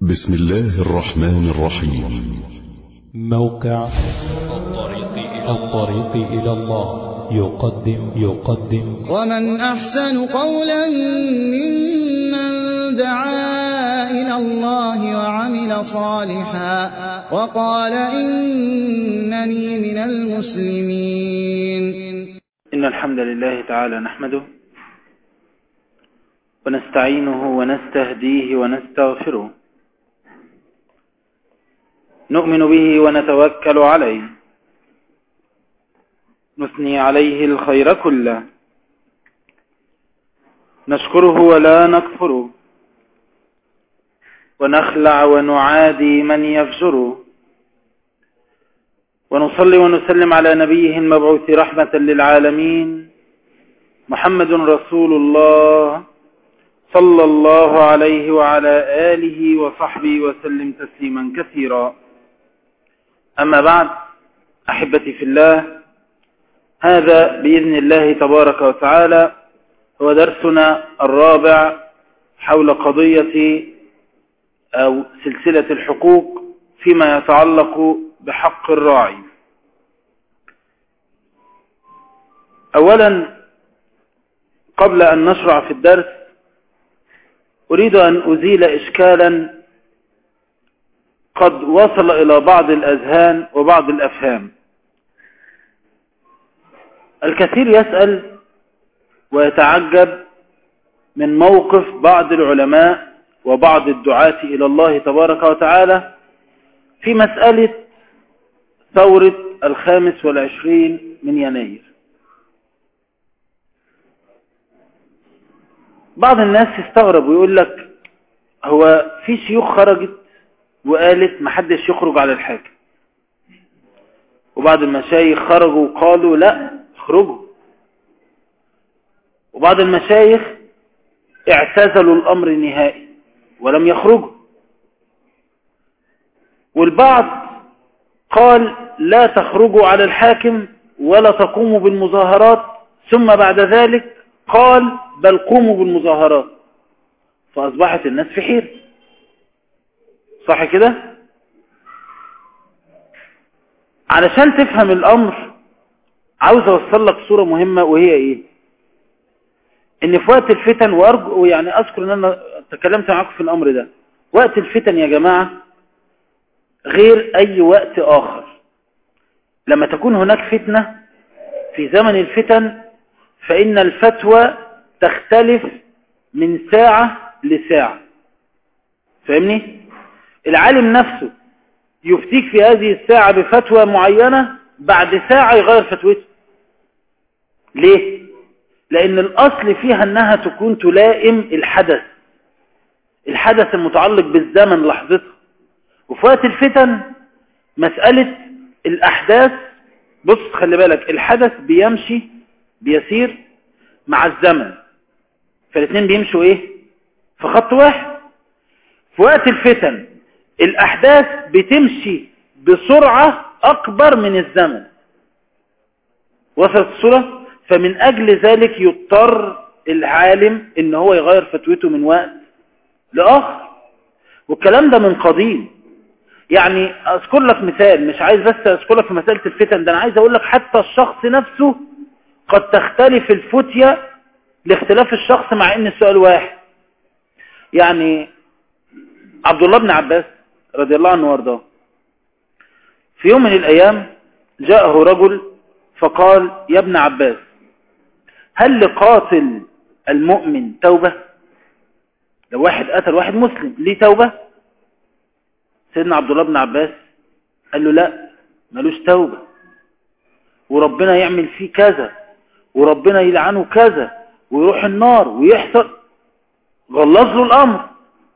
بسم الله الرحمن الرحيم موقع الطريق إلى, الطريق إلى الله يقدم يقدم ومن أحسن قولا ممن دعا إلى الله وعمل صالحا وقال إنني من المسلمين إن الحمد لله تعالى نحمده ونستعينه ونستهديه ونستغفره نؤمن به ونتوكل عليه نثني عليه الخير كله نشكره ولا نكفره ونخلع ونعادي من يفجره ونصلي ونسلم على نبيه المبعوث رحمة للعالمين محمد رسول الله صلى الله عليه وعلى آله وصحبه وسلم تسليما كثيرا أما بعد أحبتي في الله هذا بإذن الله تبارك وتعالى هو درسنا الرابع حول قضية أو سلسلة الحقوق فيما يتعلق بحق الراعي أولا قبل أن نشرع في الدرس أريد أن أزيل إشكالا قد وصل إلى بعض الأذهان وبعض الأفهام الكثير يسأل ويتعجب من موقف بعض العلماء وبعض الدعاة إلى الله تبارك وتعالى في مسألة ثورة الخامس والعشرين من يناير بعض الناس يستغرب ويقول لك هو في شيوخ خرجت وقالت محدش يخرج على الحاكم وبعض المشايخ خرجوا وقالوا لا اخرجوا وبعض المشايخ اعتزلوا الأمر نهائي ولم يخرجوا والبعض قال لا تخرجوا على الحاكم ولا تقوموا بالمظاهرات ثم بعد ذلك قال بل قوموا بالمظاهرات فأصبحت الناس في حير صح كده علشان تفهم الأمر عاوز أوصل لك صورة مهمة وهي إيه إن في وقت الفتن وأرجو يعني أذكر إن أنا تكلمت معاكم في الأمر ده وقت الفتن يا جماعة غير أي وقت آخر لما تكون هناك فتنة في زمن الفتن فإن الفتوى تختلف من ساعة لساعة فاهمني؟ العالم نفسه يفتيك في هذه الساعة بفتوى معينة بعد ساعة يغير فتوته ليه؟ لأن الأصل فيها أنها تكون تلائم الحدث الحدث المتعلق بالزمن لحظتها وفي وقت الفتن مسألة الأحداث بص خلي بالك الحدث بيمشي بيسير مع الزمن فالاثنين بيمشوا ايه في خط واحد في وقت الفتن الأحداث بتمشي بسرعة أكبر من الزمن وصلت الصورة فمن أجل ذلك يضطر العالم ان هو يغير فتوته من وقت لآخر والكلام ده من قديم يعني أذكر لك مثال مش عايز بس أذكر لك في مسألة الفتن ده أنا عايز أقول لك حتى الشخص نفسه قد تختلف الفتية لاختلاف الشخص مع ان السؤال واحد يعني عبد الله بن عباس رضي الله عنه وارضاه في يوم من الأيام جاءه رجل فقال يا ابن عباس هل لقاتل المؤمن توبة لو واحد قتل واحد مسلم ليه توبة سيدنا عبد الله بن عباس قال له لا ملوش توبة وربنا يعمل فيه كذا وربنا يلعنه كذا ويروح النار ويحصل غلظ له الأمر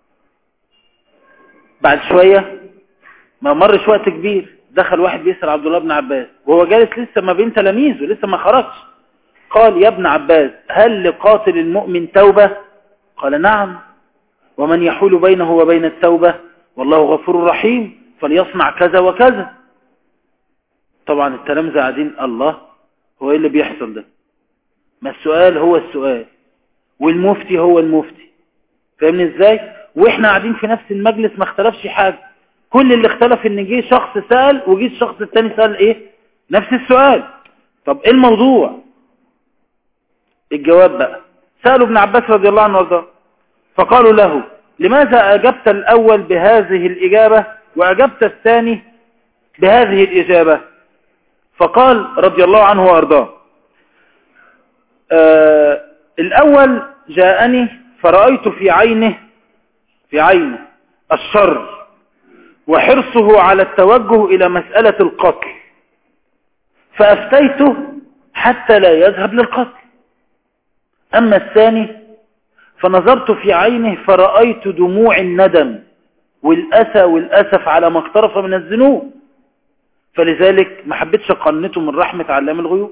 بعد شوية ما مرش وقت كبير دخل واحد بيسأل عبد الله بن عباس وهو جالس لسه ما بين تلاميذه لسه ما خرجش قال يا ابن عباس هل لقاتل المؤمن توبة قال نعم ومن يحول بينه وبين التوبة والله غفور رحيم فليصنع كذا وكذا طبعا التلامذة قاعدين الله هو ايه اللي بيحصل ده ما السؤال هو السؤال والمفتي هو المفتي فاهمني ازاي واحنا قاعدين في نفس المجلس ما اختلفش حاجة كل اللي اختلف ان جه شخص سأل وجه الشخص التاني سأل ايه نفس السؤال طب ايه الموضوع الجواب بقى سألوا ابن عباس رضي الله عنه وارضاه فقالوا له لماذا أجبت الأول بهذه الإجابة وأجبت الثاني بهذه الإجابة فقال رضي الله عنه وأرضاه آه الأول جاءني فرأيت في عينه في عينه الشر وحرصه على التوجه إلى مسألة القتل فأفتيته حتى لا يذهب للقتل أما الثاني فنظرت في عينه فرأيت دموع الندم والأسى والأسف على ما اقترف من الذنوب فلذلك ما حبيتش اقنته من رحمة علام الغيوب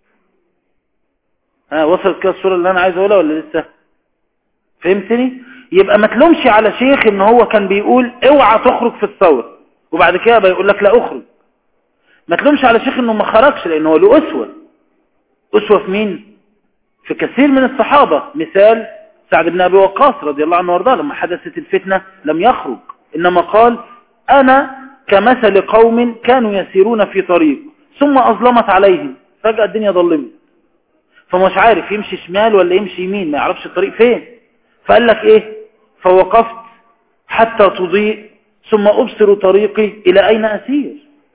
ها وصلت كده الصورة اللي انا عايز اقولها ولا لسه فهمتني يبقى ما تلومش على شيخ ان هو كان بيقول اوعى تخرج في الثورة وبعد كده بيقول لك لا اخرج ما تلومش على شيخ انه ما خرجش لانه هو له اسوة اسوة في مين في كثير من الصحابة مثال سعد بن ابي وقاص رضي الله عنه وارضاه لما حدثت الفتنة لم يخرج انما قال انا كمثل قوم كانوا يسيرون في طريق ثم اظلمت عليهم فجأة الدنيا ظلمت فمش عارف يمشي شمال ولا يمشي يمين ما يعرفش الطريق فين فقال لك ايه فوقفت حتى تضيء ثم ابصر طريقي الى اين اسير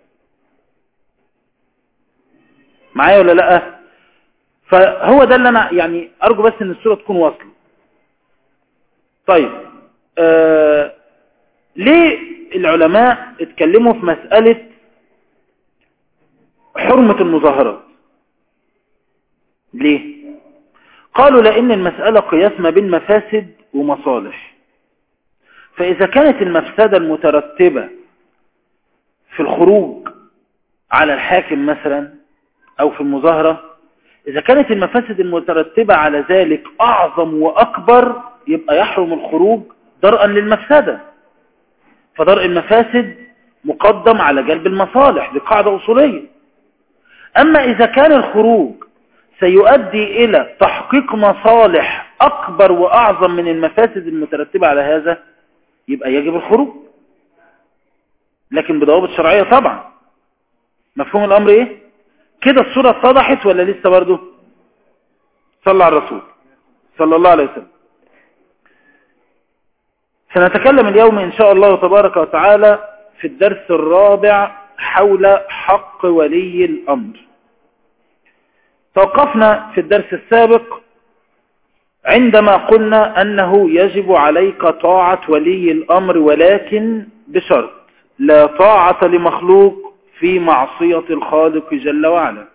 معايا ولا لا فهو ده اللي انا يعني ارجو بس ان الصورة تكون واصلة طيب آه ليه العلماء اتكلموا في مسألة حرمة المظاهرات ليه قالوا لأن المسألة قياس ما بين مفاسد ومصالح فإذا كانت المفسدة المترتبة في الخروج على الحاكم مثلا أو في المظاهرة إذا كانت المفاسد المترتبة على ذلك أعظم وأكبر يبقى يحرم الخروج درءا للمفسدة فدرء المفاسد مقدم على جلب المصالح دي قاعدة أصولية أما إذا كان الخروج سيؤدي إلى تحقيق مصالح أكبر وأعظم من المفاسد المترتبة على هذا يبقى يجب الخروج لكن بضوابط شرعية طبعا مفهوم الأمر إيه كده الصورة اتضحت ولا لسه برضه صلى على الرسول صلى الله عليه وسلم سنتكلم اليوم إن شاء الله تبارك وتعالى في الدرس الرابع حول حق ولي الأمر توقفنا في الدرس السابق عندما قلنا أنه يجب عليك طاعة ولي الأمر ولكن بشرط لا طاعة لمخلوق في معصية الخالق جل وعلا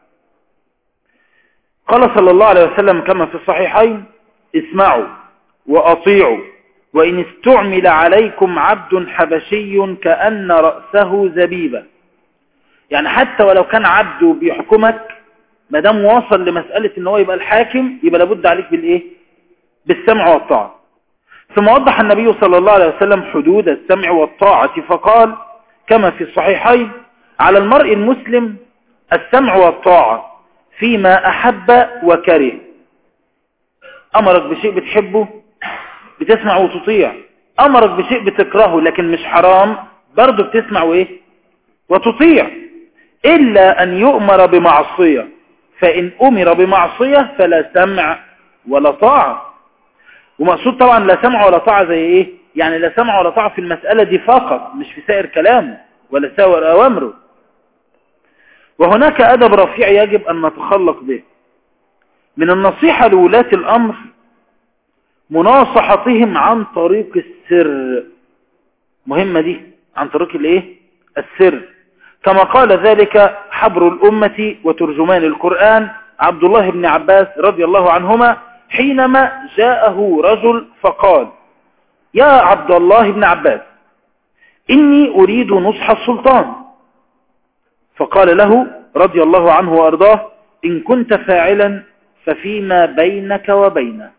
قال صلى الله عليه وسلم كما في الصحيحين اسمعوا وأطيعوا وإن استعمل عليكم عبد حبشي كأن رأسه زبيبة يعني حتى ولو كان عبد بيحكمك ما دام واصل لمسألة ان هو يبقى الحاكم يبقى لابد عليك بالايه بالسمع والطاعة ثم وضح النبي صلى الله عليه وسلم حدود السمع والطاعة فقال كما في الصحيحين على المرء المسلم السمع والطاعة فيما أحب وكره أمرك بشيء بتحبه بتسمع وتطيع أمرك بشيء بتكرهه لكن مش حرام برضه بتسمع وإيه وتطيع إلا أن يؤمر بمعصية فإن أمر بمعصية فلا سمع ولا طاعة ومقصود طبعا لا سمع ولا طاعة زي إيه يعني لا سمع ولا طاعة في المسألة دي فقط مش في سائر كلامه ولا سائر أوامره وهناك أدب رفيع يجب أن نتخلق به من النصيحة لولاة الأمر مناصحتهم عن طريق السر مهمة دي عن طريق الايه السر كما قال ذلك حبر الأمة وترجمان القرآن عبد الله بن عباس رضي الله عنهما حينما جاءه رجل فقال يا عبد الله بن عباس إني أريد نصح السلطان فقال له رضي الله عنه وأرضاه إن كنت فاعلا ففيما بينك وبينه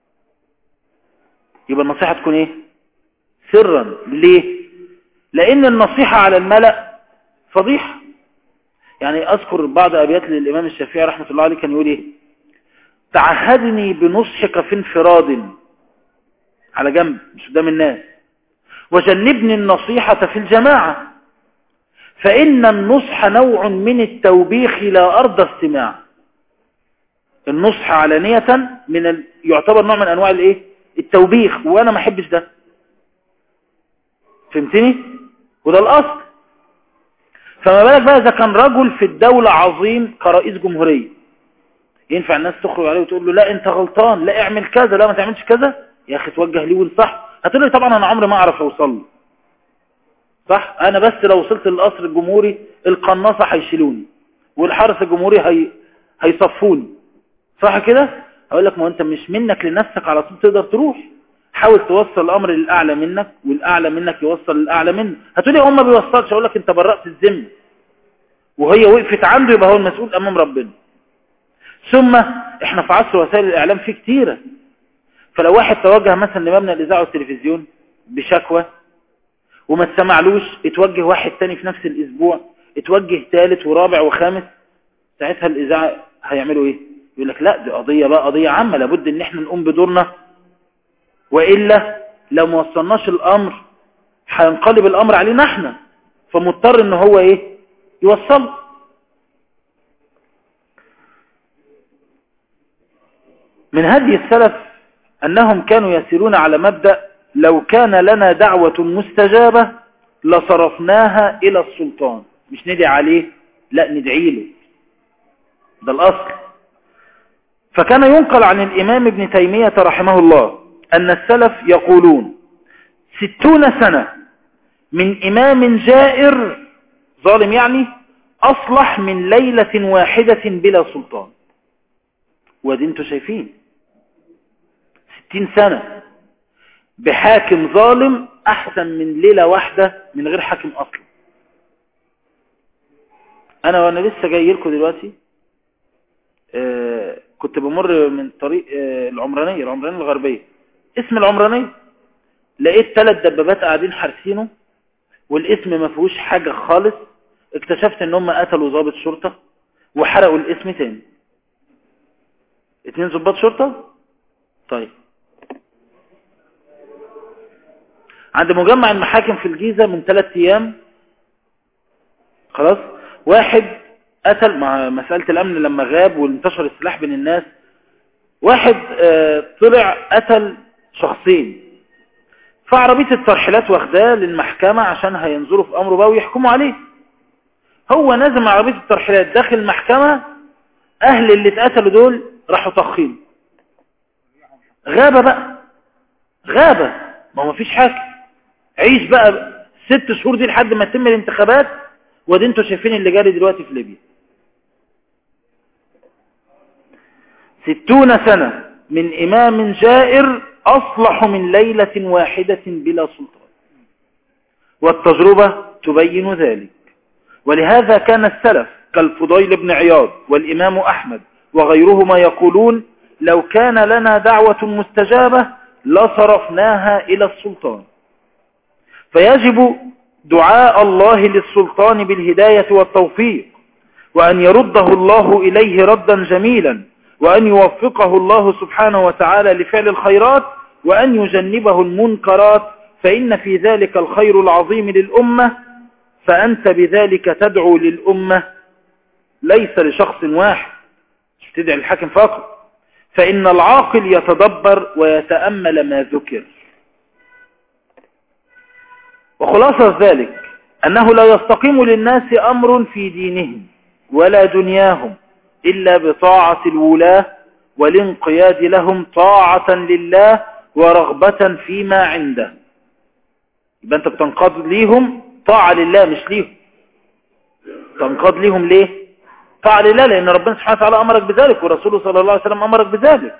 يبقى النصيحة تكون ايه سرا ليه لان النصيحة على الملأ فضيحة يعني اذكر بعض ابيات للامام الشافعي رحمة الله عليه كان يقول ايه تعهدني بنصحك في انفراد على جنب مش قدام الناس وجنبني النصيحة في الجماعة فإن النصح نوع من التوبيخ لا أرضى استماع النصح علانية من ال... يعتبر نوع من أنواع الإيه؟ التوبيخ وأنا ما أحبش ده فهمتني؟ وده الأصل فما بالك بقى إذا كان رجل في الدولة عظيم كرئيس جمهورية ينفع الناس تخرج عليه وتقول له لا انت غلطان لا اعمل كذا لا ما تعملش كذا يا اخي توجه لي وانصح هتقول لي طبعا انا عمري ما اعرف اوصل له صح انا بس لو وصلت للقصر الجمهوري القناصة هيشيلوني والحرس الجمهوري هي... هيصفوني صح كده اقول لك ما انت مش منك لنفسك على طول تقدر تروح حاول توصل الامر للاعلى منك والاعلى منك يوصل للاعلى منك هتقول لي هم ما بيوصلش اقول لك انت برأت الذمه وهي وقفت عنده يبقى هو المسؤول امام ربنا ثم احنا في عصر وسائل الاعلام فيه كتيره فلو واحد توجه مثلا لمبنى الاذاعه والتلفزيون بشكوى وما تسمعلوش اتوجه واحد تاني في نفس الاسبوع اتوجه ثالث ورابع وخامس ساعتها الاذاعه هيعملوا ايه يقول لك لا دي قضيه بقى قضيه عامه لابد ان احنا نقوم بدورنا والا لو ما وصلناش الامر هينقلب الامر علينا احنا فمضطر ان هو ايه يوصل من هدي السلف أنهم كانوا يسيرون على مبدأ لو كان لنا دعوة مستجابة لصرفناها إلى السلطان مش ندعي عليه لا ندعي له ده الأصل فكان ينقل عن الإمام ابن تيمية رحمه الله أن السلف يقولون ستون سنة من إمام جائر ظالم يعني أصلح من ليلة واحدة بلا سلطان ودي انتوا شايفين ستين سنة بحاكم ظالم أحسن من ليلة واحدة من غير حاكم أصلا أنا وأنا لسه جاي لكم دلوقتي آه كنت بمر من طريق آه العمرانية العمرانية الغربية اسم العمرانية لقيت ثلاث دبابات قاعدين حارسينه والاسم ما فيهوش حاجة خالص اكتشفت ان هم قتلوا ضابط شرطة وحرقوا الاسم تاني اتنين ضباط شرطة طيب عند مجمع المحاكم في الجيزة من ثلاث ايام خلاص واحد قتل مع مسألة الامن لما غاب وانتشر السلاح بين الناس واحد اه طلع قتل شخصين فعربية الترحيلات واخداه للمحكمة عشان هينظروا في امره بقى ويحكموا عليه هو نازل مع عربية الترحيلات داخل المحكمة اهل اللي اتقتلوا دول راحوا طخين غابة بقى غابة ما هو مفيش حاجة عيش بقى ست شهور دي لحد ما تتم الانتخابات ودي انتوا شايفين اللي جاري دلوقتي في ليبيا ستون سنة من إمام جائر أصلح من ليلة واحدة بلا سلطان والتجربة تبين ذلك ولهذا كان السلف كالفضيل بن عياض والإمام أحمد وغيرهما يقولون لو كان لنا دعوة مستجابة لصرفناها إلى السلطان فيجب دعاء الله للسلطان بالهداية والتوفيق وأن يرده الله إليه ردا جميلا وأن يوفقه الله سبحانه وتعالى لفعل الخيرات وأن يجنبه المنكرات فإن في ذلك الخير العظيم للأمة فأنت بذلك تدعو للأمة ليس لشخص واحد مش تدعي الحاكم فقط فإن العاقل يتدبر ويتأمل ما ذكر وخلاصة ذلك أنه لا يستقيم للناس أمر في دينهم ولا دنياهم إلا بطاعة الولاة والانقياد لهم طاعة لله ورغبة فيما عنده يبقى أنت بتنقض ليهم طاعة لله مش ليهم تنقض ليهم ليه طاعة لله لأن ربنا سبحانه وتعالى أمرك بذلك ورسوله صلى الله عليه وسلم أمرك بذلك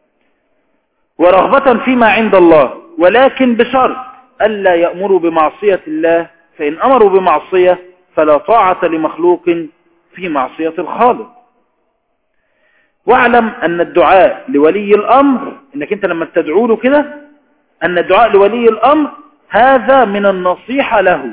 ورغبة فيما عند الله ولكن بشرط ألا يأمروا بمعصية الله فإن أمروا بمعصية فلا طاعة لمخلوق في معصية الخالق واعلم أن الدعاء لولي الأمر إنك أنت لما تدعو له كده أن الدعاء لولي الأمر هذا من النصيحة له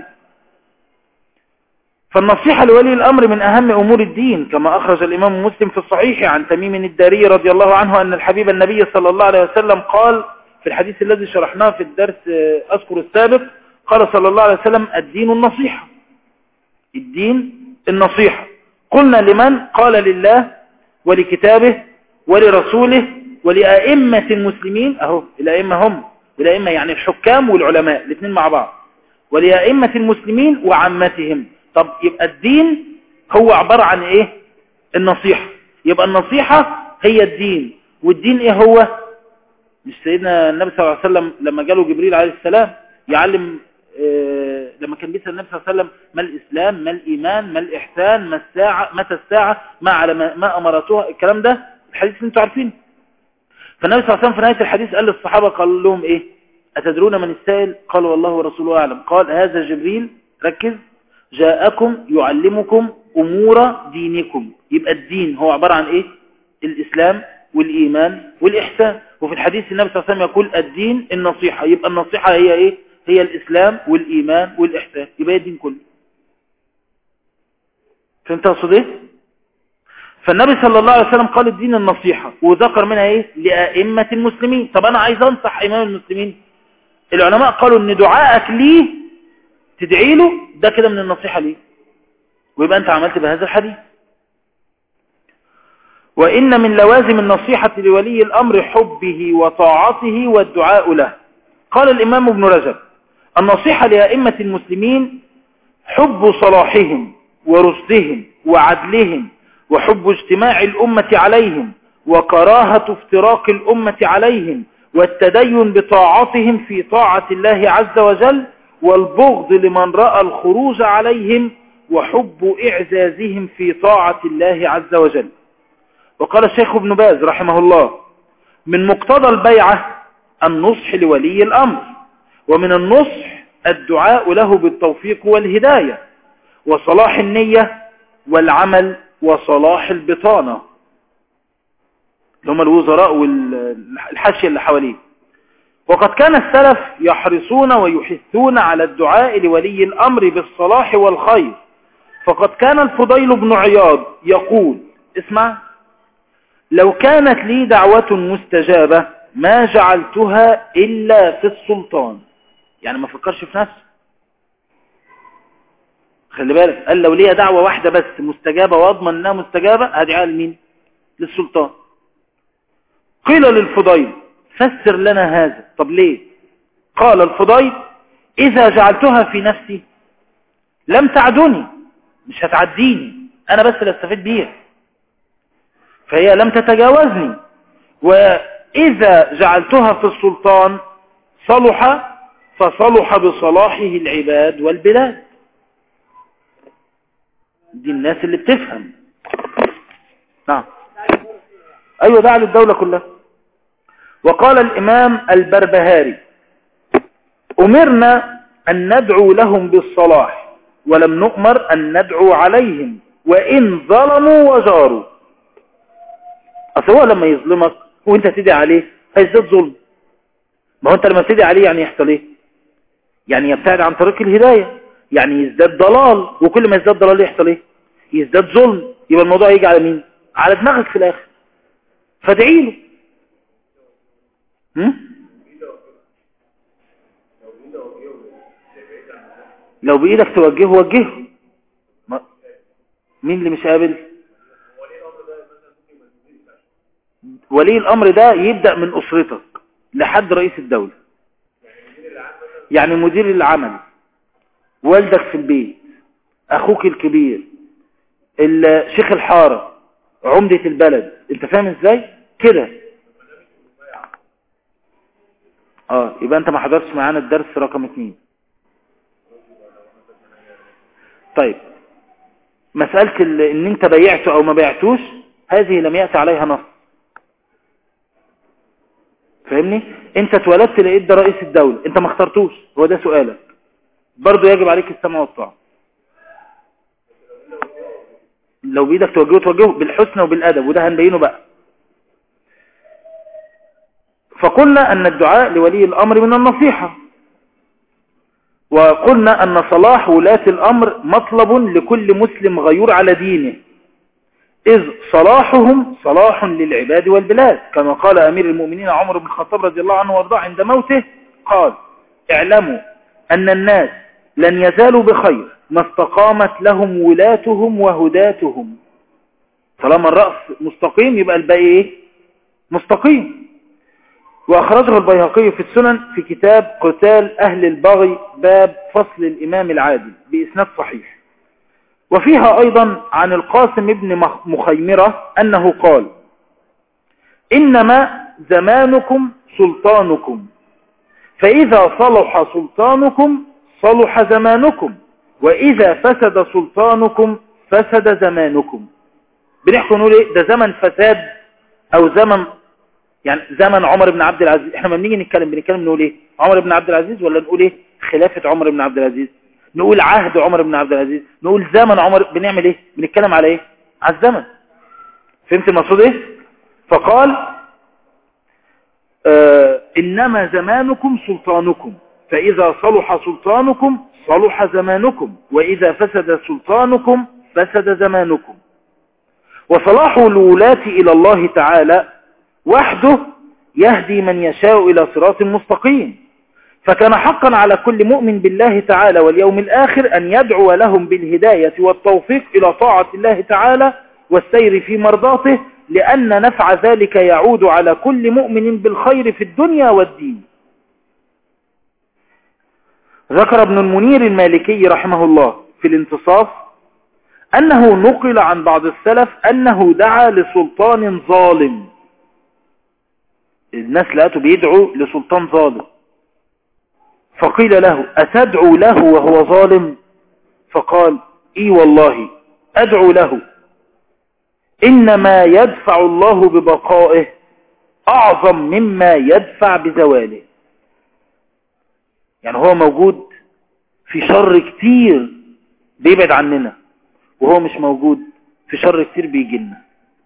فالنصيحة لولي الأمر من أهم أمور الدين كما أخرج الإمام مسلم في الصحيح عن تميم الداري رضي الله عنه أن الحبيب النبي صلى الله عليه وسلم قال في الحديث الذي شرحناه في الدرس آه، أذكر السابق قال صلى الله عليه وسلم الدين النصيحة الدين النصيحة قلنا لمن قال لله ولكتابه ولرسوله ولأئمة المسلمين أهو الأئمة هم الأئمة يعني الحكام والعلماء الاثنين مع بعض ولأئمة المسلمين وعامتهم طب يبقى الدين هو عبارة عن ايه النصيحة يبقى النصيحة هي الدين والدين ايه هو مش سيدنا النبي صلى الله عليه وسلم لما جاله جبريل عليه السلام يعلم آه لما كان بيسأل النبي صلى الله عليه وسلم ما الإسلام ما الإيمان ما الإحسان ما الساعة متى الساعة ما على ما, ما أمرتها الكلام ده الحديث اللي انتوا عارفينه فالنبي صلى الله عليه وسلم في نهاية الحديث قال للصحابة قال لهم ايه أتدرون من السائل قالوا والله ورسوله أعلم قال هذا جبريل ركز جاءكم يعلمكم أمور دينكم يبقى الدين هو عبارة عن إيه الإسلام والإيمان والإحسان وفي الحديث النبي صلى الله عليه وسلم يقول الدين النصيحة يبقى النصيحة هي إيه هي الإسلام والإيمان والإحسان يبقى الدين كله فهمت أقصد إيه فالنبي صلى الله عليه وسلم قال الدين النصيحة وذكر منها إيه لأئمة المسلمين طب أنا عايز أنصح إمام المسلمين العلماء قالوا ان دعائك ليه تدعي له ده كده من النصيحة ليه ويبقى انت عملت بهذا الحديث وإن من لوازم النصيحة لولي الأمر حبه وطاعته والدعاء له قال الإمام ابن رجب النصيحة لأئمة المسلمين حب صلاحهم ورشدهم وعدلهم وحب اجتماع الأمة عليهم وكراهة افتراق الأمة عليهم والتدين بطاعتهم في طاعة الله عز وجل والبغض لمن رأى الخروج عليهم وحب إعزازهم في طاعة الله عز وجل وقال الشيخ ابن باز رحمه الله من مقتضى البيعة النصح لولي الأمر ومن النصح الدعاء له بالتوفيق والهداية وصلاح النية والعمل وصلاح البطانة اللي هم الوزراء والحاشية اللي حواليه وقد كان السلف يحرصون ويحثون على الدعاء لولي الأمر بالصلاح والخير فقد كان الفضيل بن عياض يقول اسمع لو كانت لي دعوة مستجابة ما جعلتها إلا في السلطان يعني ما فكرش في نفسه خلي بالك قال لو ليها دعوة واحدة بس مستجابة واضمن انها مستجابة هدعها لمين للسلطان قيل للفضيل فسر لنا هذا طب ليه قال الفضيل إذا جعلتها في نفسي لم تعدني مش هتعديني أنا بس اللي استفيد بيها فهي لم تتجاوزني وإذا جعلتها في السلطان صلح فصلح بصلاحه العباد والبلاد دي الناس اللي بتفهم نعم أيوة دعا للدولة كلها وقال الإمام البربهاري أمرنا أن ندعو لهم بالصلاح ولم نؤمر أن ندعو عليهم وإن ظلموا وجاروا أصل هو لما يظلمك وانت تدعي عليه هيزداد ظلم ما هو انت لما تدعي عليه يعني يحصل ايه يعني يبتعد عن طريق الهداية يعني يزداد ضلال وكل ما يزداد ضلال يحصل ايه يزداد ظلم يبقى الموضوع يجي على مين على دماغك في الاخر فادعي له هم؟ لو بإيدك توجهه وجهه ما... مين اللي مش قابل ولي الأمر ده يبدأ من أسرتك لحد رئيس الدولة يعني مدير العمل والدك في البيت أخوك الكبير شيخ الحارة عمدة البلد انت فاهم ازاي كده اه يبقى انت ما حضرتش معانا الدرس رقم اتنين طيب مسألة ان انت بيعته او ما بيعتوش هذه لم يأتي عليها نص فاهمني انت اتولدت لقيت ده رئيس الدولة انت ما اخترتوش هو ده سؤالك برضو يجب عليك السمع والطاعة لو بإيدك توجهه توجهه بالحسن وبالأدب وده هنبينه بقى فقلنا أن الدعاء لولي الأمر من النصيحة وقلنا أن صلاح ولاة الأمر مطلب لكل مسلم غيور على دينه إذ صلاحهم صلاح للعباد والبلاد كما قال أمير المؤمنين عمر بن الخطاب رضي الله عنه وارضاه عند موته قال اعلموا أن الناس لن يزالوا بخير ما استقامت لهم ولاتهم وهداتهم طالما الرأس مستقيم يبقى الباقي ايه مستقيم وأخرجه البيهقي في السنن في كتاب قتال أهل البغي باب فصل الإمام العادل بإسناد صحيح وفيها أيضا عن القاسم ابن مخيمرة أنه قال إنما زمانكم سلطانكم فإذا صلح سلطانكم صلح زمانكم وإذا فسد سلطانكم فسد زمانكم بنحكي نقول إيه ده زمن فساد أو زمن يعني زمن عمر بن عبد العزيز احنا ما بنيجي نتكلم بنتكلم نقول ايه عمر بن عبد العزيز ولا نقول ايه خلافة عمر بن عبد العزيز نقول عهد عمر بن عبد العزيز نقول زمن عمر بنعمل ايه بنتكلم على ايه على الزمن فهمت المقصود ايه فقال آه انما زمانكم سلطانكم فاذا صلح سلطانكم صلح زمانكم واذا فسد سلطانكم فسد زمانكم وصلاح الولاة الى الله تعالى وحده يهدي من يشاء إلى صراط مستقيم فكان حقا على كل مؤمن بالله تعالى واليوم الآخر أن يدعو لهم بالهداية والتوفيق إلى طاعة الله تعالى والسير في مرضاته لأن نفع ذلك يعود على كل مؤمن بالخير في الدنيا والدين ذكر ابن المنير المالكي رحمه الله في الانتصاف أنه نقل عن بعض السلف أنه دعا لسلطان ظالم الناس لقيته بيدعو لسلطان ظالم فقيل له أتدعو له وهو ظالم فقال إي والله أدعو له إنما يدفع الله ببقائه أعظم مما يدفع بزواله يعني هو موجود في شر كتير بيبعد عننا وهو مش موجود في شر كتير بيجي لنا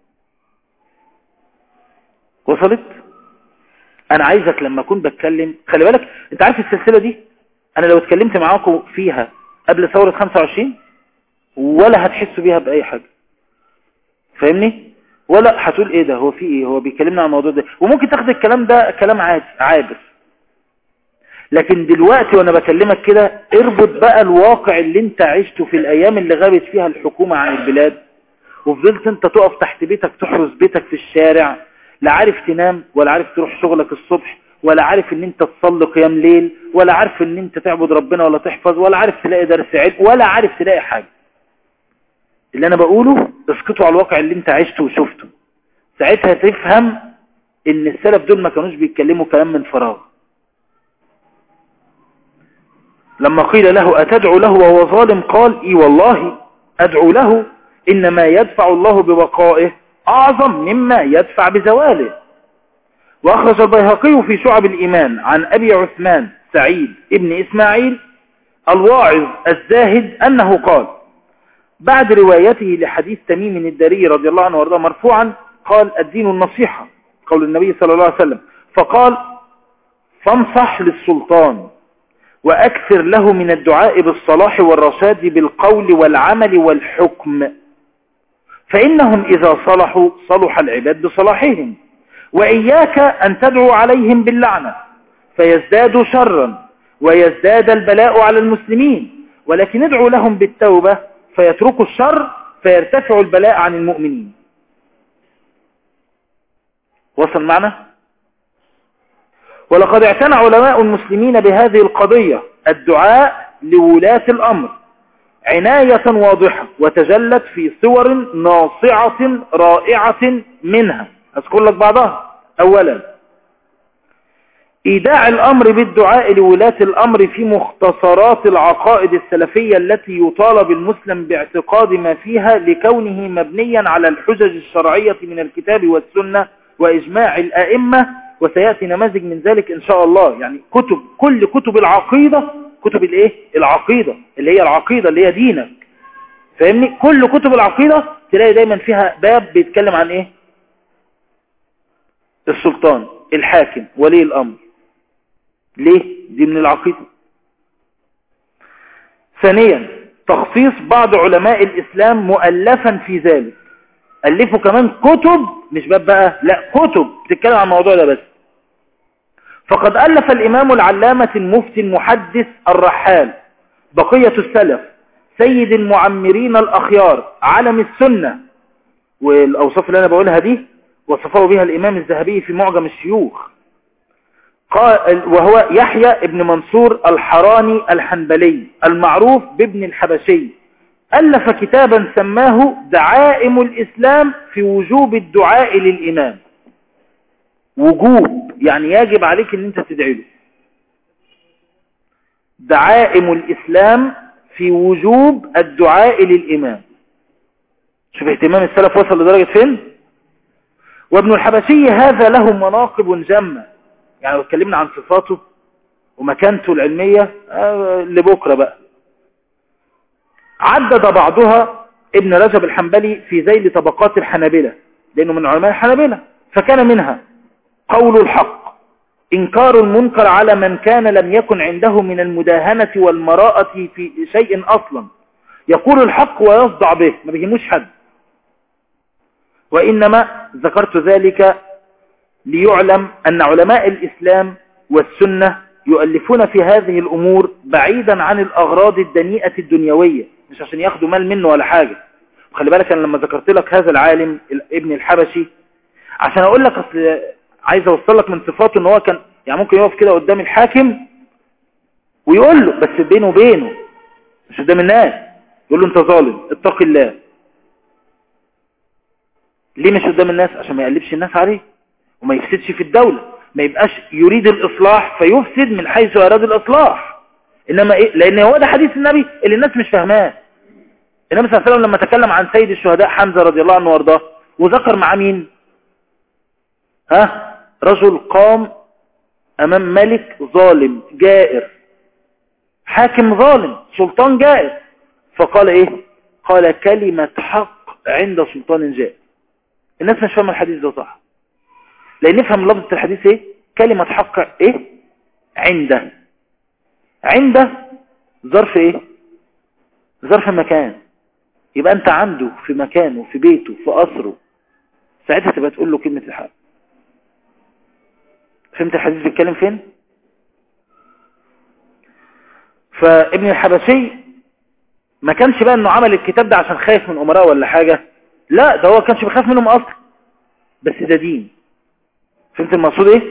وصلت انا عايزك لما اكون بتكلم خلي بالك انت عارف السلسلة دي انا لو اتكلمت معاكم فيها قبل ثورة 25 ولا هتحسوا بيها باي حاجة فاهمني ولا هتقول ايه ده هو في ايه هو بيكلمنا عن الموضوع ده وممكن تاخد الكلام ده كلام عادي عابر لكن دلوقتي وانا بكلمك كده اربط بقى الواقع اللي انت عشته في الايام اللي غابت فيها الحكومة عن البلاد وفضلت انت تقف تحت بيتك تحرس بيتك في الشارع لا عارف تنام ولا عارف تروح شغلك الصبح ولا عارف ان انت تصلي قيام ليل ولا عارف ان انت تعبد ربنا ولا تحفظ ولا عارف تلاقي درس علم ولا عارف تلاقي حاجة اللي انا بقوله اسقطوا على الواقع اللي انت عشته وشفته ساعتها تفهم ان السلف دول ما كانوش بيتكلموا كلام من فراغ لما قيل له أتدعو له وهو ظالم قال إي والله أدعو له إنما يدفع الله ببقائه أعظم مما يدفع بزواله وأخرج البيهقي في شعب الإيمان عن أبي عثمان سعيد ابن إسماعيل الواعظ الزاهد أنه قال بعد روايته لحديث تميم الداري رضي الله عنه وارضاه مرفوعا قال الدين النصيحة قول النبي صلى الله عليه وسلم فقال فانصح للسلطان وأكثر له من الدعاء بالصلاح والرشاد بالقول والعمل والحكم فإنهم إذا صلحوا صلح العباد بصلاحهم وإياك أن تدعو عليهم باللعنة فيزدادوا شرا ويزداد البلاء على المسلمين ولكن ادعو لهم بالتوبة فيتركوا الشر فيرتفع البلاء عن المؤمنين وصل معنا ولقد اعتنى علماء المسلمين بهذه القضية الدعاء لولاة الأمر عناية واضحة وتجلت في صور ناصعة رائعة منها أذكر لك بعضها أولا إيداع الأمر بالدعاء لولاة الأمر في مختصرات العقائد السلفية التي يطالب المسلم باعتقاد ما فيها لكونه مبنيا على الحجج الشرعية من الكتاب والسنة وإجماع الأئمة وسيأتي نماذج من ذلك إن شاء الله يعني كتب كل كتب العقيدة كتب الايه العقيدة اللي هي العقيدة اللي هي دينك فاهمني كل كتب العقيدة تلاقي دايما فيها باب بيتكلم عن ايه السلطان الحاكم ولي الامر ليه دي من العقيدة ثانيا تخصيص بعض علماء الاسلام مؤلفا في ذلك ألفوا كمان كتب مش باب بقى لا كتب بتتكلم عن الموضوع ده بس فقد ألف الإمام العلامة المفتي المحدث الرحال بقية السلف سيد المعمرين الأخيار علم السنة والأوصاف اللي أنا بقولها دي وصفه بها الإمام الذهبي في معجم الشيوخ قال وهو يحيى ابن منصور الحراني الحنبلي المعروف بابن الحبشي ألف كتابا سماه دعائم الإسلام في وجوب الدعاء للإمام وجوب يعني يجب عليك ان انت تدعي له دعائم الإسلام في وجوب الدعاء للإمام شوف اهتمام السلف وصل لدرجة فين وابن الحبشي هذا له مناقب جمة يعني لو اتكلمنا عن صفاته ومكانته العلمية آه لبكرة بقى عدد بعضها ابن رجب الحنبلي في ذيل طبقات الحنابلة لأنه من علماء الحنابلة فكان منها قول الحق إنكار المنكر على من كان لم يكن عنده من المداهنة والمراءة في شيء أصلا يقول الحق ويصدع به ما بيهموش حد وإنما ذكرت ذلك ليعلم أن علماء الإسلام والسنة يؤلفون في هذه الأمور بعيدا عن الأغراض الدنيئة الدنيوية مش عشان ياخدوا مال منه ولا حاجة خلي بالك أنا لما ذكرت لك هذا العالم ابن الحبشي عشان أقول لك أصل عايز أوصل لك من صفاته أن هو كان يعني ممكن يقف كده قدام الحاكم ويقول له بس بينه وبينه مش قدام الناس يقول له أنت ظالم اتق الله ليه مش قدام الناس عشان ما يقلبش الناس عليه وما يفسدش في الدولة ما يبقاش يريد الإصلاح فيفسد من حيث أراد الإصلاح إنما إيه؟ لأن هو ده حديث النبي اللي الناس مش فاهماه النبي صلى الله عليه وسلم لما تكلم عن سيد الشهداء حمزة رضي الله عنه وارضاه وذكر مع مين ها رجل قام أمام ملك ظالم جائر حاكم ظالم سلطان جائر فقال إيه قال كلمة حق عند سلطان جائر الناس مش فاهمه الحديث ده صح لان نفهم لفظة الحديث ايه كلمة حق ايه عند عند ظرف ايه ظرف مكان يبقى انت عنده في مكانه في بيته في قصره ساعتها تبقى تقول له كلمة الحق فهمت الحديث بيتكلم فين فابن الحبشي ما كانش بقى انه عمل الكتاب ده عشان خايف من امراء ولا حاجة لا ده هو كانش بيخاف منهم اصلا بس ده دين فهمت المقصود ايه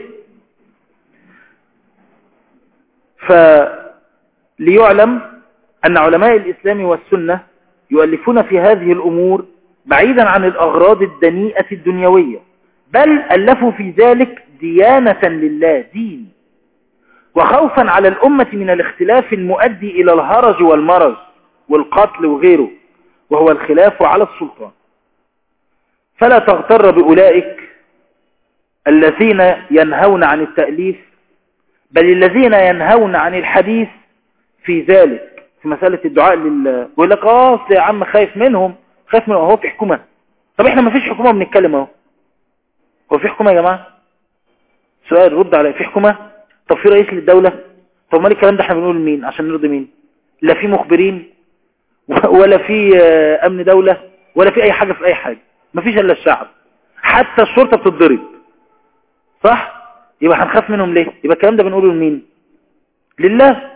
فليعلم ان علماء الاسلام والسنة يؤلفون في هذه الامور بعيدا عن الاغراض الدنيئة الدنيوية بل الفوا في ذلك ديانة لله دين وخوفا على الامة من الاختلاف المؤدي الى الهرج والمرج والقتل وغيره وهو الخلاف على السلطان فلا تغتر بأولئك الذين ينهون عن التأليف بل الذين ينهون عن الحديث في ذلك في مسألة الدعاء لله يقول لك اه يا عم خايف منهم خايف منهم هو في حكومة طب احنا ما فيش حكومة بنتكلم اهو هو في حكومة يا جماعة سؤال رد على في حكومة طب في رئيس للدولة طب ما الكلام ده احنا بنقول لمين عشان نرضي مين لا في مخبرين ولا في امن دولة ولا في اي حاجة في اي حاجة مفيش الا الشعب حتى الشرطة بتتضرب صح يبقى هنخاف منهم ليه يبقى الكلام ده بنقوله لمين لله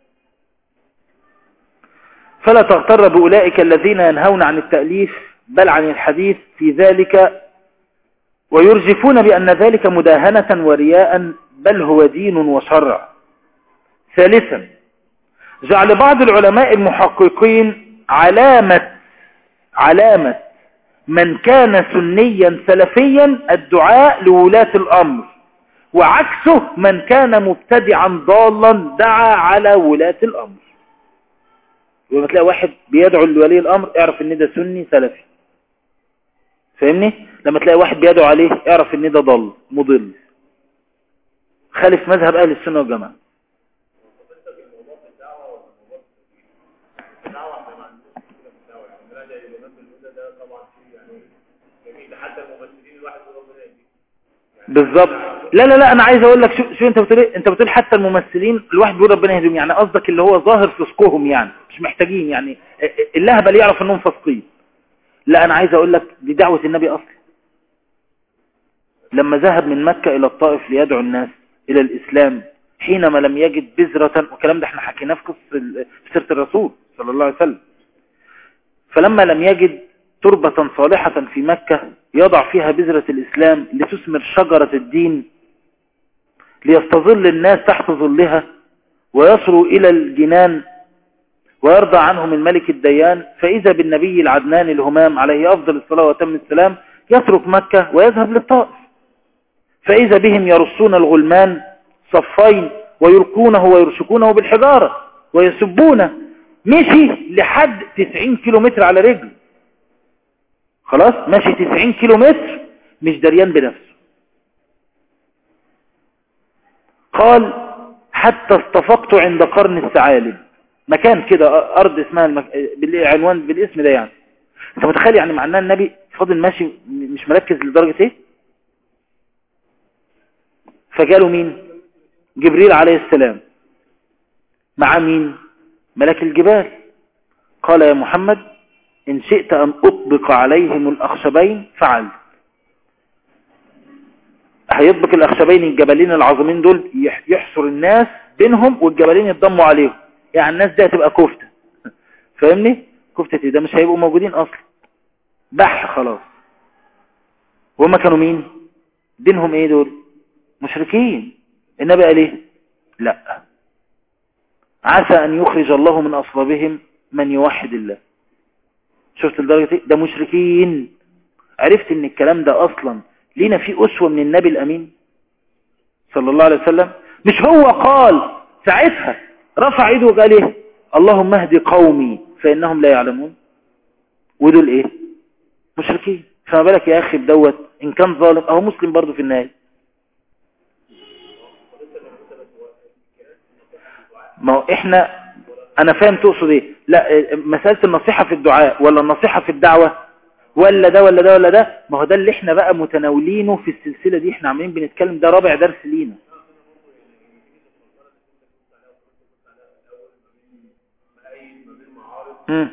فلا تغتر بأولئك الذين ينهون عن التأليف بل عن الحديث في ذلك ويرجفون بأن ذلك مداهنة ورياء بل هو دين وشرع ثالثا جعل بعض العلماء المحققين علامة علامة من كان سنيا سلفيا الدعاء لولاة الأمر وعكسه من كان مبتدعا ضالا دعا على ولاة الأمر لما تلاقي واحد بيدعو لولي الأمر اعرف ان ده سني سلفي فاهمني لما تلاقي واحد بيدعو عليه اعرف ان ده ضل مضل خالف مذهب أهل السنة والجماعة بالظبط لا لا لا انا عايز اقول لك شو, شو انت بتقول إيه؟ انت بتقول حتى الممثلين الواحد بيقول ربنا يهديهم يعني قصدك اللي هو ظاهر فسقهم يعني مش محتاجين يعني اللهبل يعرف انهم فاسقين لا انا عايز اقول لك دي دعوة النبي اصلا لما ذهب من مكة الى الطائف ليدعو الناس الى الاسلام حينما لم يجد بذرة والكلام ده احنا حكيناه في قصة في سيرة الرسول صلى الله عليه وسلم فلما لم يجد تربة صالحة في مكة يضع فيها بذرة الإسلام لتثمر شجرة الدين ليستظل الناس تحت ظلها ويصلوا إلى الجنان ويرضى عنهم الملك الديان فإذا بالنبي العدنان الهمام عليه أفضل الصلاة وتم السلام يترك مكة ويذهب للطائف فإذا بهم يرصون الغلمان صفين ويلقونه ويرشكونه بالحجارة ويسبونه مشي لحد 90 كيلومتر على رجل خلاص ماشي 90 كيلومتر مش دريان بنفسه قال حتى استفقت عند قرن الثعالب مكان كده أرض اسمها المك... بالعنوان بالاسم ده يعني انت متخيل يعني معناه النبي فاضل ماشي مش مركز لدرجة ايه فجاله مين جبريل عليه السلام مع مين ملك الجبال قال يا محمد إن شئت أن أطبق عليهم الأخشبين فعل هيطبق الأخشبين الجبلين العظيمين دول يحصر الناس بينهم والجبلين يتضموا عليهم يعني الناس دي هتبقى كفتة فاهمني كفتة ده مش هيبقوا موجودين أصلا بح خلاص وهم كانوا مين دينهم ايه دول مشركين النبي قال ايه لا عسى ان يخرج الله من اصلابهم من يوحد الله شفت لدرجة ايه ده مشركين عرفت ان الكلام ده اصلا لينا في اسوة من النبي الامين صلى الله عليه وسلم مش هو قال ساعتها رفع ايده وقال ايه اللهم اهدي قومي فانهم لا يعلمون ودول ايه مشركين فما بالك يا اخي بدوت ان كان ظالم اهو مسلم برضه في النهايه ما هو احنا انا فاهم تقصد ايه لا مسألة النصيحة في الدعاء ولا النصيحة في الدعوة ولا ده ولا ده ولا ده ما هو ده اللي احنا بقى متناولينه في السلسلة دي احنا عاملين بنتكلم ده رابع درس لينا مم.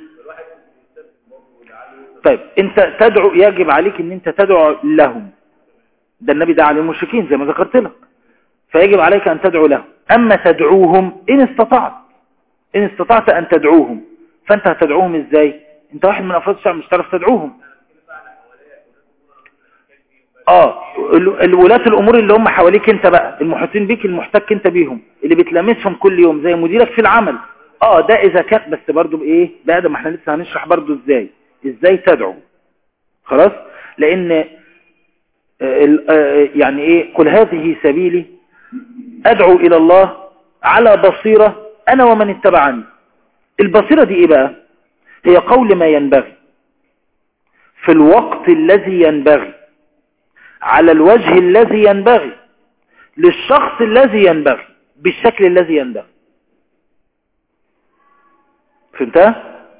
طيب انت تدعو يجب عليك ان انت تدعو لهم ده النبي دعا للمشركين زي ما ذكرت لك فيجب عليك ان تدعو لهم اما تدعوهم ان استطعت ان استطعت ان تدعوهم فانت هتدعوهم ازاي انت واحد من افراد الشعب مش تعرف تدعوهم اه الولاة الامور اللي هم حواليك انت بقى المحيطين بيك المحتك انت بيهم اللي بتلامسهم كل يوم زي مديرك في العمل اه ده اذا كان بس برضو بايه لا ده ما احنا لسه هنشرح برضو ازاي ازاي تدعو خلاص لان يعني ايه قل هذه سبيلي ادعو الى الله على بصيرة انا ومن اتبعني البصيرة دي ايه بقى هي قول ما ينبغي في الوقت الذي ينبغي على الوجه الذي ينبغي للشخص الذي ينبغي بالشكل الذي ينبغي فهمتها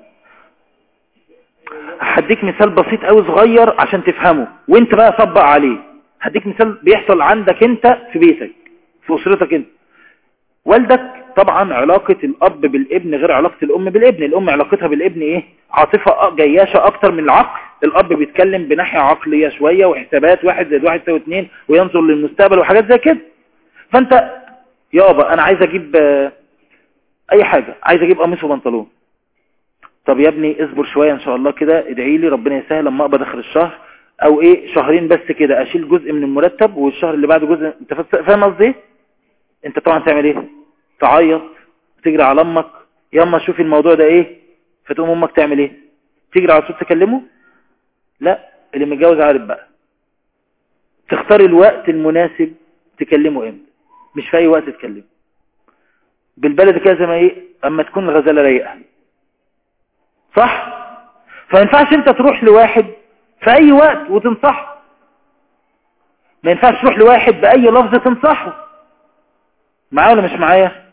هديك مثال بسيط قوي صغير عشان تفهمه وانت بقى طبق عليه هديك مثال بيحصل عندك انت في بيتك في اسرتك انت والدك طبعا علاقة الاب بالابن غير علاقة الام بالابن الام علاقتها بالابن ايه عاطفة جياشة اكتر من العقل الاب بيتكلم بناحية عقلية شوية وحسابات واحد زائد واحد يساوي اتنين وينظر للمستقبل وحاجات زي كده فانت يابا انا عايز اجيب اي حاجة عايز اجيب قميص وبنطلون طب يا ابني اصبر شوية ان شاء الله كده ادعي لي ربنا يسهل لما اقبض اخر الشهر او ايه شهرين بس كده اشيل جزء من المرتب والشهر اللي بعده جزء انت فاهم قصدي ايه انت طبعا تعمل ايه تعيط تجري على امك يا اما شوفي الموضوع ده ايه فتقوم امك تعمل ايه تجري على طول تكلمه لا اللي متجوز عارف بقى تختار الوقت المناسب تكلمه امتى مش في اي وقت تكلمه بالبلد كده زي ما ايه اما تكون الغزاله رايقه صح فما ينفعش انت تروح لواحد في اي وقت وتنصحه ما ينفعش تروح لواحد باي لفظ تنصحه معايا ولا مش معايا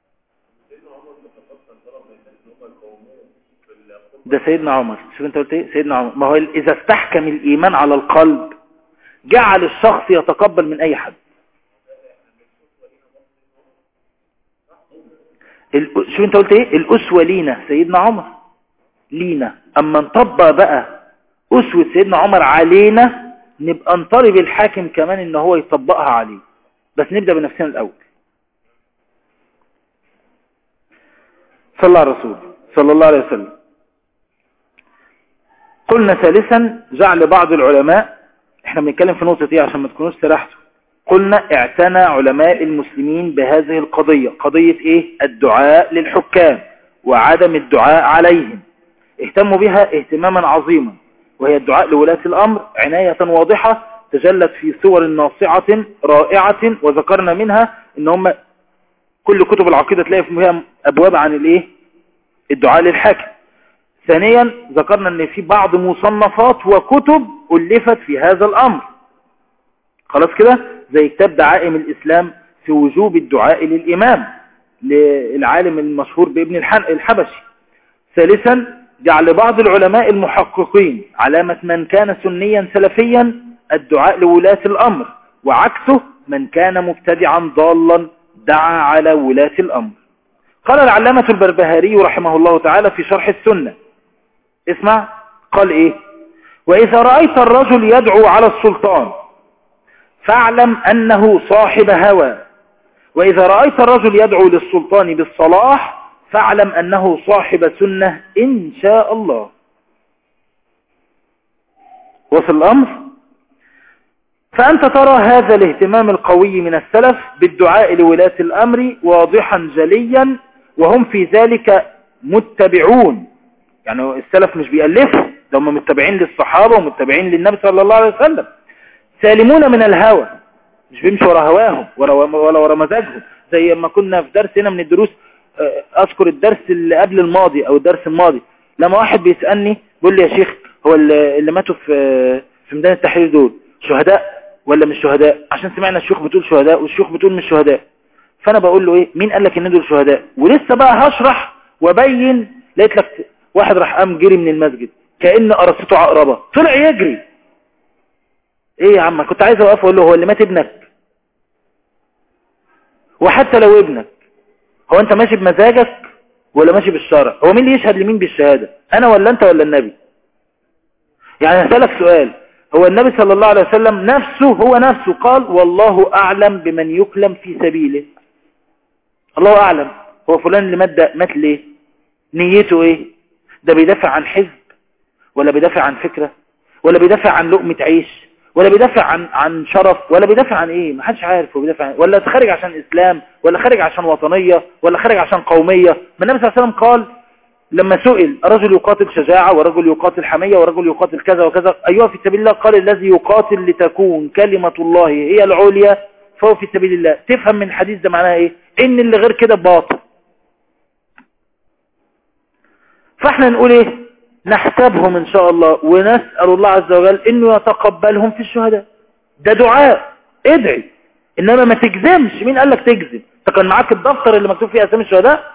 ده سيدنا عمر شوف انت قلت ايه سيدنا عمر ما هو اذا استحكم الايمان على القلب جعل الشخص يتقبل من اي حد شوف انت قلت ايه الاسوه لينا سيدنا عمر لينا اما نطبق بقى أسوة سيدنا عمر علينا نبقى نطالب الحاكم كمان ان هو يطبقها عليه بس نبدأ بنفسنا الأول صلى الله على رسول صلى الله عليه وسلم قلنا ثالثا جعل بعض العلماء احنا بنتكلم في نقطة ايه عشان ما تكونوش سرحتوا قلنا اعتنى علماء المسلمين بهذه القضية قضية ايه الدعاء للحكام وعدم الدعاء عليهم اهتموا بها اهتماما عظيما وهي الدعاء لولاة الامر عناية واضحة تجلت في صور ناصعة رائعة وذكرنا منها ان هم كل كتب العقيدة تلاقي فيها ابواب عن الايه الدعاء للحاكم ثانيا ذكرنا ان في بعض مصنفات وكتب ألفت في هذا الأمر خلاص كده زي كتاب دعائم الإسلام في وجوب الدعاء للإمام للعالم المشهور بابن الحبشي ثالثا جعل بعض العلماء المحققين علامة من كان سنيا سلفيا الدعاء لولاة الأمر وعكسه من كان مبتدعا ضالا دعا على ولاة الأمر قال العلامة البربهاري رحمه الله تعالى في شرح السنة اسمع قال ايه وإذا رأيت الرجل يدعو على السلطان فاعلم أنه صاحب هوى وإذا رأيت الرجل يدعو للسلطان بالصلاح فاعلم أنه صاحب سنة إن شاء الله وصل الأمر فأنت ترى هذا الاهتمام القوي من السلف بالدعاء لولاة الأمر واضحا جليا وهم في ذلك متبعون يعني السلف مش بيألفوا ده هم متبعين للصحابة ومتبعين للنبي صلى الله عليه وسلم سالمون من الهوى مش بيمشوا ورا هواهم ولا ولا ورا مزاجهم زي ما كنا في درس هنا من الدروس آه، اذكر الدرس اللي قبل الماضي او الدرس الماضي لما واحد بيسألني بيقول لي يا شيخ هو اللي ماتوا في في ميدان التحرير دول شهداء ولا مش شهداء عشان سمعنا الشيوخ بتقول شهداء والشيوخ بتقول مش شهداء فانا بقول له ايه مين قال لك ان دول شهداء ولسه بقى هشرح وابين لقيت لك واحد راح قام جري من المسجد كأن قرصته عقربة طلع يجري ايه يا عم كنت عايز اوقف اقول له هو اللي مات ابنك وحتى لو ابنك هو انت ماشي بمزاجك ولا ماشي بالشرع هو مين اللي يشهد لمين بالشهادة انا ولا انت ولا النبي يعني هسألك سؤال هو النبي صلى الله عليه وسلم نفسه هو نفسه قال والله أعلم بمن يكلم في سبيله الله أعلم هو فلان اللي مات مات ليه نيته ايه ده بيدافع عن حزب ولا بيدافع عن فكرة ولا بيدافع عن لقمة عيش ولا بيدافع عن عن شرف ولا بيدافع عن ايه ما حدش عارف هو بيدافع عن إيه. ولا خارج عشان اسلام ولا خارج عشان وطنية ولا خارج عشان قومية ما النبي صلى الله عليه وسلم قال لما سئل رجل يقاتل شجاعة ورجل يقاتل حمية ورجل يقاتل كذا وكذا أيها في سبيل الله قال الذي يقاتل لتكون كلمة الله هي العليا فهو في سبيل الله تفهم من الحديث ده معناه ايه ان اللي غير كده باطل فاحنا نقول ايه نحسبهم ان شاء الله ونسأل الله عز وجل انه يتقبلهم في الشهداء ده دعاء ادعي انما ما تجزمش مين قال لك تجزم انت كان معاك الدفتر اللي مكتوب فيه اسامي الشهداء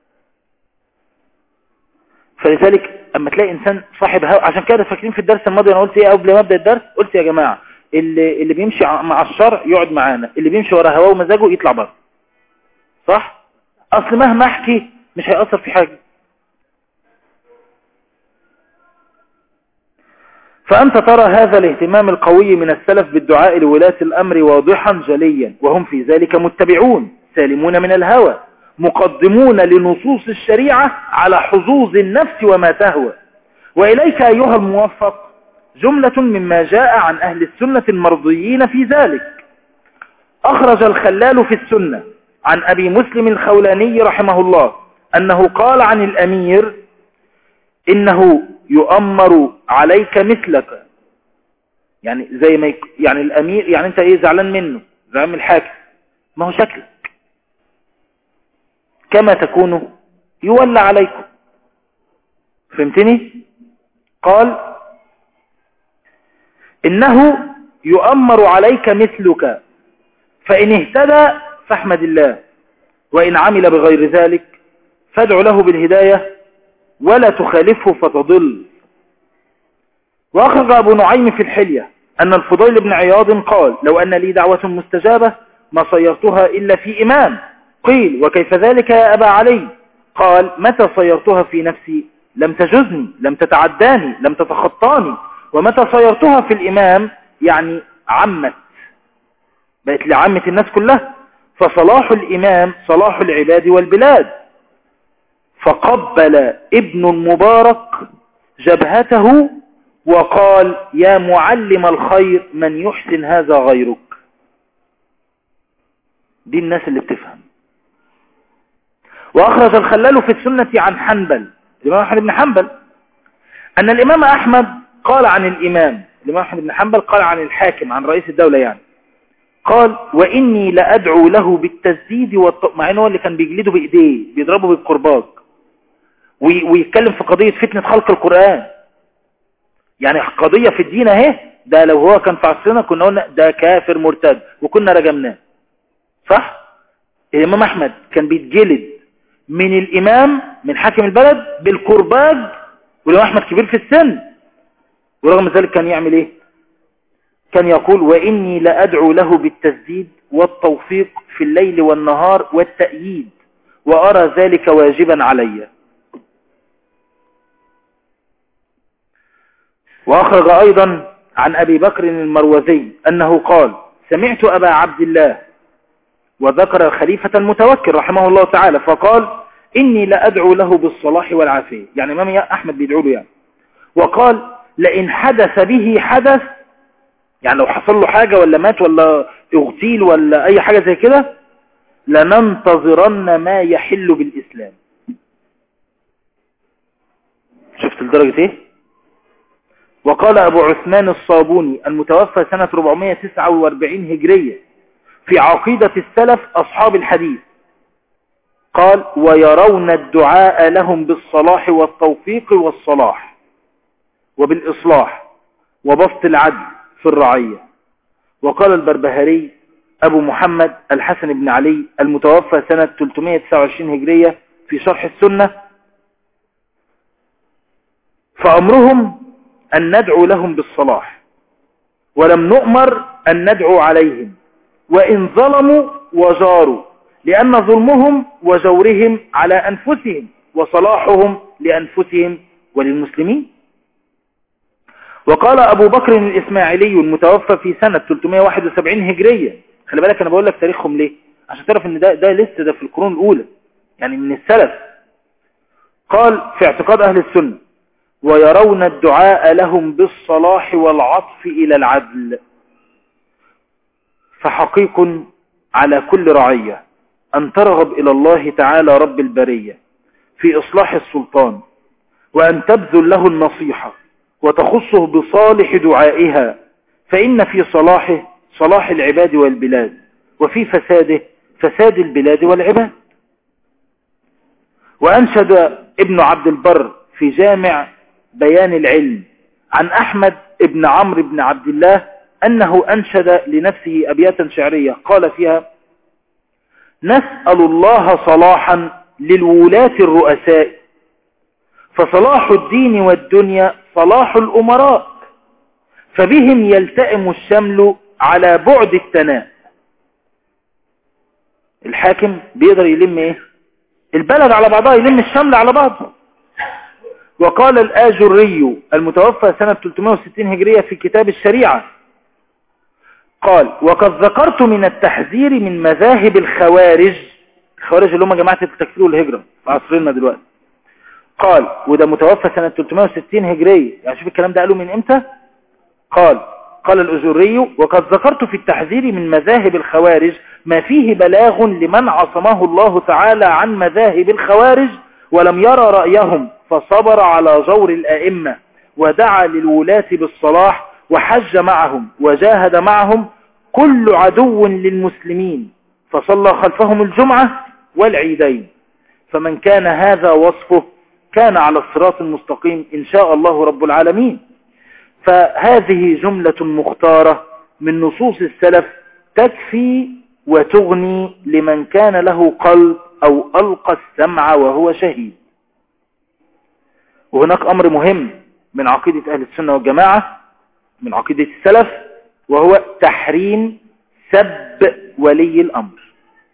فلذلك اما تلاقي انسان صاحب هوا عشان كده فاكرين في الدرس الماضي انا قلت ايه قبل ما ابدا الدرس قلت يا جماعه اللي اللي بيمشي مع الشرع يقعد معانا اللي بيمشي ورا هواه ومزاجه يطلع بره صح اصل مهما احكي مش هيأثر في حاجه فأنت ترى هذا الاهتمام القوي من السلف بالدعاء لولاة الأمر واضحا جليا وهم في ذلك متبعون سالمون من الهوى مقدمون لنصوص الشريعة على حظوظ النفس وما تهوى وإليك أيها الموفق جملة مما جاء عن أهل السنة المرضيين في ذلك أخرج الخلال في السنة عن أبي مسلم الخولاني رحمه الله أنه قال عن الأمير إنه يؤمر عليك مثلك يعني زي ما يك... يعني الأمير يعني أنت إيه زعلان منه زعلان من الحاكم ما هو شكلك كما تكون يولى عليكم فهمتني قال إنه يؤمر عليك مثلك فإن اهتدى فاحمد الله وإن عمل بغير ذلك فادع له بالهداية ولا تخالفه فتضل وأخرج أبو نعيم في الحلية أن الفضيل بن عياض قال لو أن لي دعوة مستجابة ما صيرتها إلا في إمام قيل وكيف ذلك يا أبا علي قال متى صيرتها في نفسي لم تجزني لم تتعداني لم تتخطاني ومتى صيرتها في الإمام يعني عمت بقت لعامة الناس كلها فصلاح الإمام صلاح العباد والبلاد فقبل ابن المبارك جبهته وقال يا معلم الخير من يحسن هذا غيرك دي الناس اللي بتفهم وأخرج الخلال في السنة عن حنبل الإمام أحمد بن حنبل أن الإمام أحمد قال عن الإمام الإمام أحمد بن حنبل قال عن الحاكم عن رئيس الدولة يعني قال وإني لأدعو له بالتسديد والط... مع إنه هو اللي كان بيجلده بإيديه بيضربه بالقرباج وي... ويتكلم في قضية فتنة خلق القرآن يعني قضية في الدين اهي ده لو هو كان في عصرنا كنا قلنا ده كافر مرتد وكنا رجمناه صح الإمام أحمد كان بيتجلد من الإمام من حاكم البلد بالقرباج والإمام أحمد كبير في السن ورغم ذلك كان يعمل إيه كان يقول وإني لأدعو له بالتسديد والتوفيق في الليل والنهار والتأييد وأرى ذلك واجبا علي وأخرج أيضا عن أبي بكر المروزي أنه قال سمعت أبا عبد الله وذكر الخليفة المتوكل رحمه الله تعالى فقال إني لأدعو له بالصلاح والعافية يعني إمام أحمد بيدعو له يعني وقال لئن حدث به حدث يعني لو حصل له حاجة ولا مات ولا اغتيل ولا أي حاجة زي كده لننتظرن ما يحل بالإسلام شفت لدرجة ايه وقال أبو عثمان الصابوني المتوفى سنة 449 هجرية في عقيدة السلف أصحاب الحديث قال ويرون الدعاء لهم بالصلاح والتوفيق والصلاح وبالإصلاح وبسط العدل في الرعية وقال البربهاري أبو محمد الحسن بن علي المتوفى سنة 329 هجرية في شرح السنة فأمرهم أن ندعو لهم بالصلاح ولم نؤمر أن ندعو عليهم وإن ظلموا وجاروا لأن ظلمهم وجورهم على أنفسهم وصلاحهم لأنفسهم وللمسلمين وقال أبو بكر الإسماعيلي المتوفى في سنة 371 هجرية خلي بالك أنا بقول لك تاريخهم ليه عشان تعرف ان ده, ده لسه ده في القرون الأولى يعني من السلف قال في اعتقاد أهل السنة ويرون الدعاء لهم بالصلاح والعطف إلى العدل فحقيق على كل رعية أن ترغب إلى الله تعالى رب البرية في إصلاح السلطان وأن تبذل له النصيحة وتخصه بصالح دعائها فإن في صلاحه صلاح العباد والبلاد وفي فساده فساد البلاد والعباد وأنشد ابن عبد البر في جامع بيان العلم عن أحمد ابن عمرو بن عبد الله أنه أنشد لنفسه أبياتا شعرية قال فيها نسأل الله صلاحا للولاة الرؤساء فصلاح الدين والدنيا صلاح الأمراء فبهم يلتئم الشمل على بعد التناء الحاكم بيقدر يلم ايه البلد على بعضها يلم الشمل على بعض وقال الآجري المتوفى سنة 360 هجرية في كتاب الشريعة قال وقد ذكرت من التحذير من مذاهب الخوارج الخوارج اللي هم جماعة التكفير والهجرة في عصرنا دلوقتي قال وده متوفى سنة 360 هجرية يعني شوف الكلام ده قالوا من امتى قال قال الأزوري وقد ذكرت في التحذير من مذاهب الخوارج ما فيه بلاغ لمن عصمه الله تعالى عن مذاهب الخوارج ولم يرى رأيهم فصبر على جور الآئمة ودعا للولاة بالصلاح وحج معهم وجاهد معهم كل عدو للمسلمين فصلى خلفهم الجمعة والعيدين فمن كان هذا وصفه كان على الصراط المستقيم إن شاء الله رب العالمين فهذه جملة مختارة من نصوص السلف تكفي وتغني لمن كان له قلب أو ألقى السمع وهو شهيد وهناك أمر مهم من عقيدة أهل السنة والجماعة من عقيدة السلف وهو تحريم سب ولي الأمر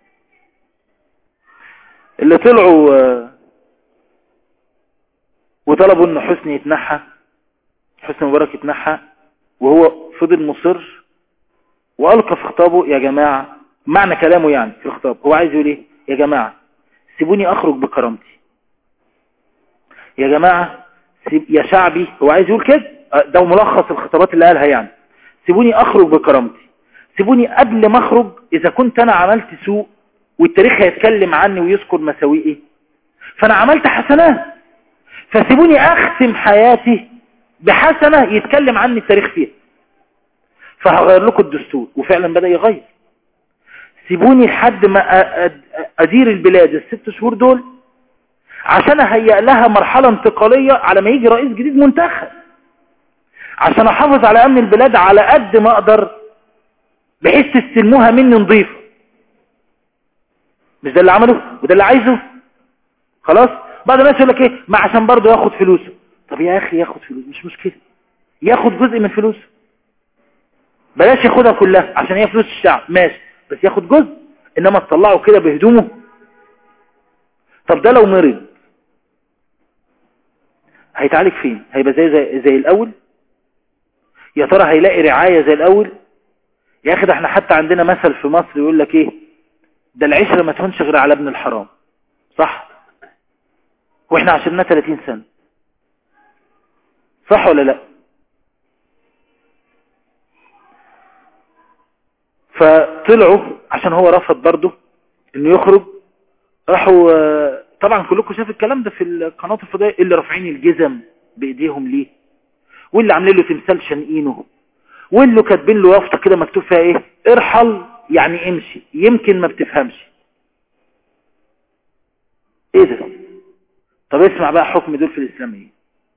اللي طلعوا وطلبوا ان حسني يتنحى حسني مبارك اتنحى وهو فضل مصر وألقى في خطابه يا جماعة معنى كلامه يعني في الخطاب هو عايز يقول ايه يا جماعة سيبوني أخرج بكرامتي يا جماعة سيب يا شعبي هو عايز يقول كده ده ملخص الخطابات اللي قالها يعني سيبوني أخرج بكرامتي سيبوني قبل ما أخرج إذا كنت أنا عملت سوء والتاريخ هيتكلم عني ويذكر مساوئي فأنا عملت حسنات فسيبوني أختم حياتي بحسنة يتكلم عني التاريخ فيها فهغير لكم الدستور وفعلا بدأ يغير سيبوني لحد ما أدير البلاد الست شهور دول عشان أهيئ لها مرحلة انتقالية على ما يجي رئيس جديد منتخب عشان أحافظ على أمن البلاد على قد ما أقدر بحيث تستلموها مني نظيفة مش ده اللي عمله وده اللي عايزه خلاص بعض الناس يقول لك ايه ما عشان برضه ياخد فلوسه طب يا اخي ياخد فلوس مش مشكلة ياخد جزء من فلوسه بلاش ياخدها كلها عشان هي فلوس الشعب ماشي بس ياخد جزء انما تطلعه كده بهدومه طب ده لو مرض هيتعالج فين هيبقى زي زي, زي الاول يا ترى هيلاقي رعاية زي الاول يا اخي ده احنا حتى عندنا مثل في مصر يقول لك ايه ده العشرة ما تهونش غير على ابن الحرام صح واحنا عشرنا 30 سنة صح ولا لا فطلعوا عشان هو رفض برضه انه يخرج راحوا طبعا كلكم شاف الكلام ده في القناة الفضائية اللي رافعين الجزم بايديهم ليه واللي عاملين له تمثال شنقينه واللي كاتبين له يافطه كده مكتوب فيها ايه ارحل يعني امشي يمكن ما بتفهمش ايه ده طب اسمع بقى حكم دول في الاسلام ايه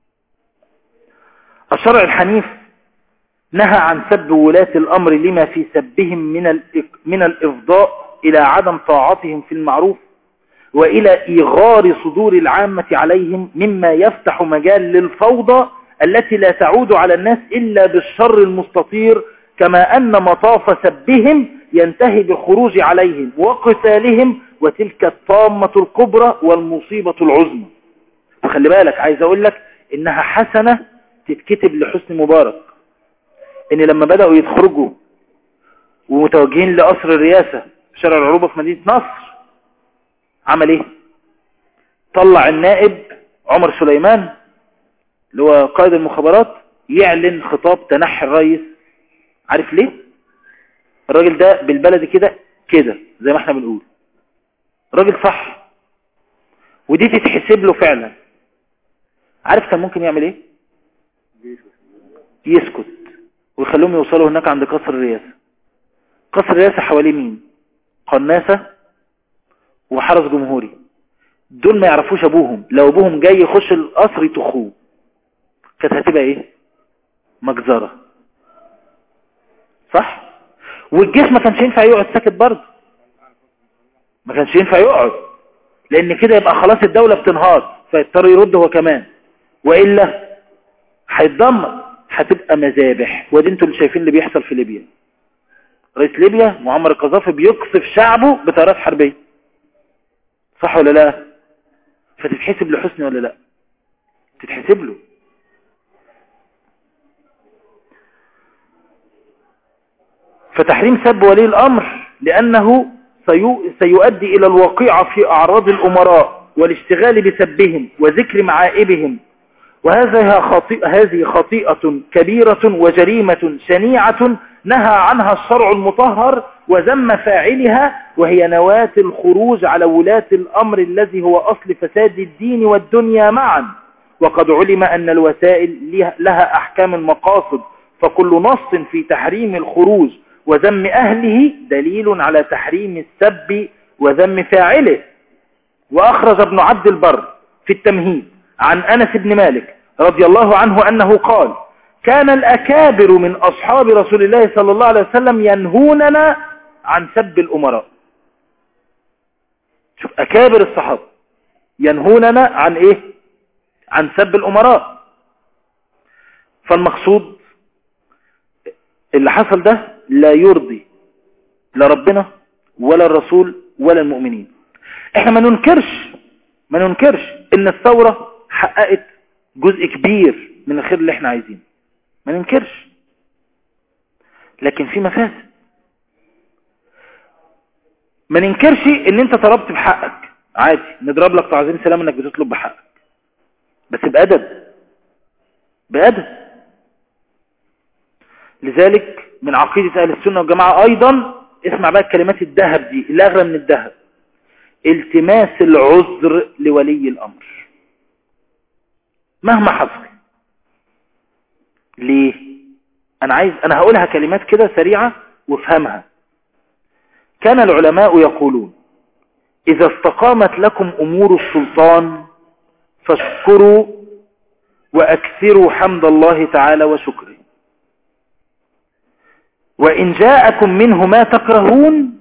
الشرع الحنيف نهى عن سب ولاة الامر لما في سبهم من من الافضاء الى عدم طاعتهم في المعروف والى ايغار صدور العامة عليهم مما يفتح مجال للفوضى التي لا تعود على الناس الا بالشر المستطير كما ان مطاف سبهم ينتهي بالخروج عليهم وقتالهم وتلك الطامة الكبرى والمصيبة العظمى وخلي بالك عايز اقول لك انها حسنة تتكتب لحسن مبارك ان لما بدأوا يتخرجوا ومتوجهين لقصر الرئاسة في شارع العروبة في مدينة نصر عمل ايه طلع النائب عمر سليمان اللي هو قائد المخابرات يعلن خطاب تنحي الرئيس عارف ليه الراجل ده بالبلدي كده كده زي ما احنا بنقول راجل صح ودي تتحسب له فعلا عارف كان ممكن يعمل ايه يسكت ويخليهم يوصلوا هناك عند قصر الرئاسة قصر الرئاسة حواليه مين قناصة وحرس جمهوري دول ما يعرفوش ابوهم لو ابوهم جاي يخش القصر يطخوه كانت هتبقى ايه مجزرة صح والجيش ما كانش ينفع يقعد ساكت برضه ما كانش ينفع يقعد لان كده يبقى خلاص الدولة بتنهار فيضطر يرد هو كمان وإلا هيتدمر هتبقى مذابح ودي انتوا اللي شايفين اللي بيحصل في ليبيا رئيس ليبيا معمر القذافي بيقصف شعبه بطيارات حربية صح ولا لا فتتحسب لحسن ولا لا تتحسب له فتحريم سب ولي الأمر لأنه سيؤدي إلى الوقيعة في أعراض الأمراء والاشتغال بسبهم وذكر معائبهم وهذه خطيئة, هذه خطيئة كبيرة وجريمة شنيعة نهى عنها الشرع المطهر وذم فاعلها وهي نواة الخروج على ولاة الأمر الذي هو أصل فساد الدين والدنيا معا وقد علم أن الوسائل لها أحكام المقاصد فكل نص في تحريم الخروج وذم أهله دليل على تحريم السب وذم فاعله وأخرج ابن عبد البر في التمهيد عن أنس بن مالك رضي الله عنه أنه قال كان الأكابر من أصحاب رسول الله صلى الله عليه وسلم ينهوننا عن سب الأمراء شوف أكابر الصحابة ينهوننا عن إيه عن سب الأمراء فالمقصود اللي حصل ده لا يرضي لا ربنا ولا الرسول ولا المؤمنين احنا ما ننكرش ما ننكرش ان الثورة حققت جزء كبير من الخير اللي احنا عايزينه ما ننكرش لكن في مفاسد ما ننكرش ان انت طلبت بحقك عادي نضرب لك تعظيم سلام انك بتطلب بحقك بس بأدب بأدب لذلك من عقيدة أهل السنة والجماعة أيضا اسمع بقى كلمات الذهب دي اللي أغلى من الذهب التماس العذر لولي الأمر مهما حصل ليه أنا عايز أنا هقولها كلمات كده سريعة وافهمها كان العلماء يقولون إذا استقامت لكم أمور السلطان فاشكروا وأكثروا حمد الله تعالى وشكره وإن جاءكم منه ما تكرهون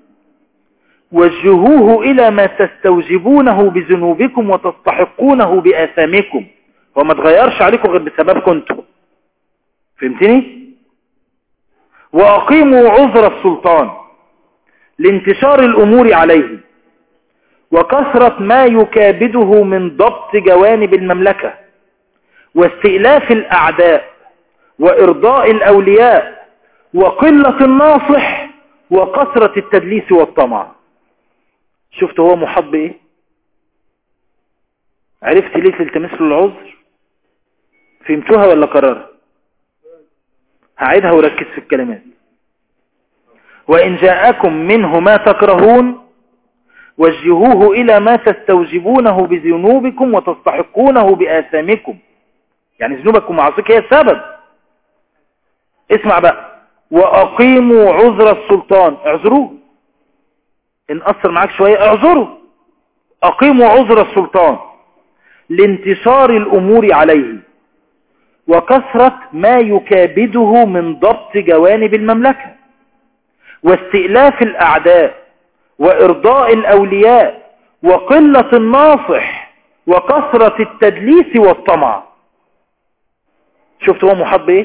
وجهوه إلى ما تستوجبونه بذنوبكم وتستحقونه بآثامكم وما تغيرش عليكم غير بسبب كنتم فهمتني وأقيموا عذر السلطان لانتشار الأمور عليه وكثرة ما يكابده من ضبط جوانب المملكة واستئلاف الأعداء وإرضاء الأولياء وقلة الناصح وكثرة التدليس والطمع شفت هو محط بإيه عرفت ليه تلتمس له العذر فهمتوها ولا قررها هعيدها وركز في الكلمات وإن جاءكم منه ما تكرهون وجهوه إلى ما تستوجبونه بذنوبكم وتستحقونه بآثامكم يعني ذنوبكم ومعاصيك هي السبب اسمع بقى وأقيموا عذر السلطان اعذروه إن أثر معاك شوية اعذره أقيموا عذر السلطان لانتصار الأمور عليه وكثرة ما يكابده من ضبط جوانب المملكة واستئلاف الأعداء وإرضاء الأولياء وقلة الناصح وكثرة التدليس والطمع شفت هو محب ايه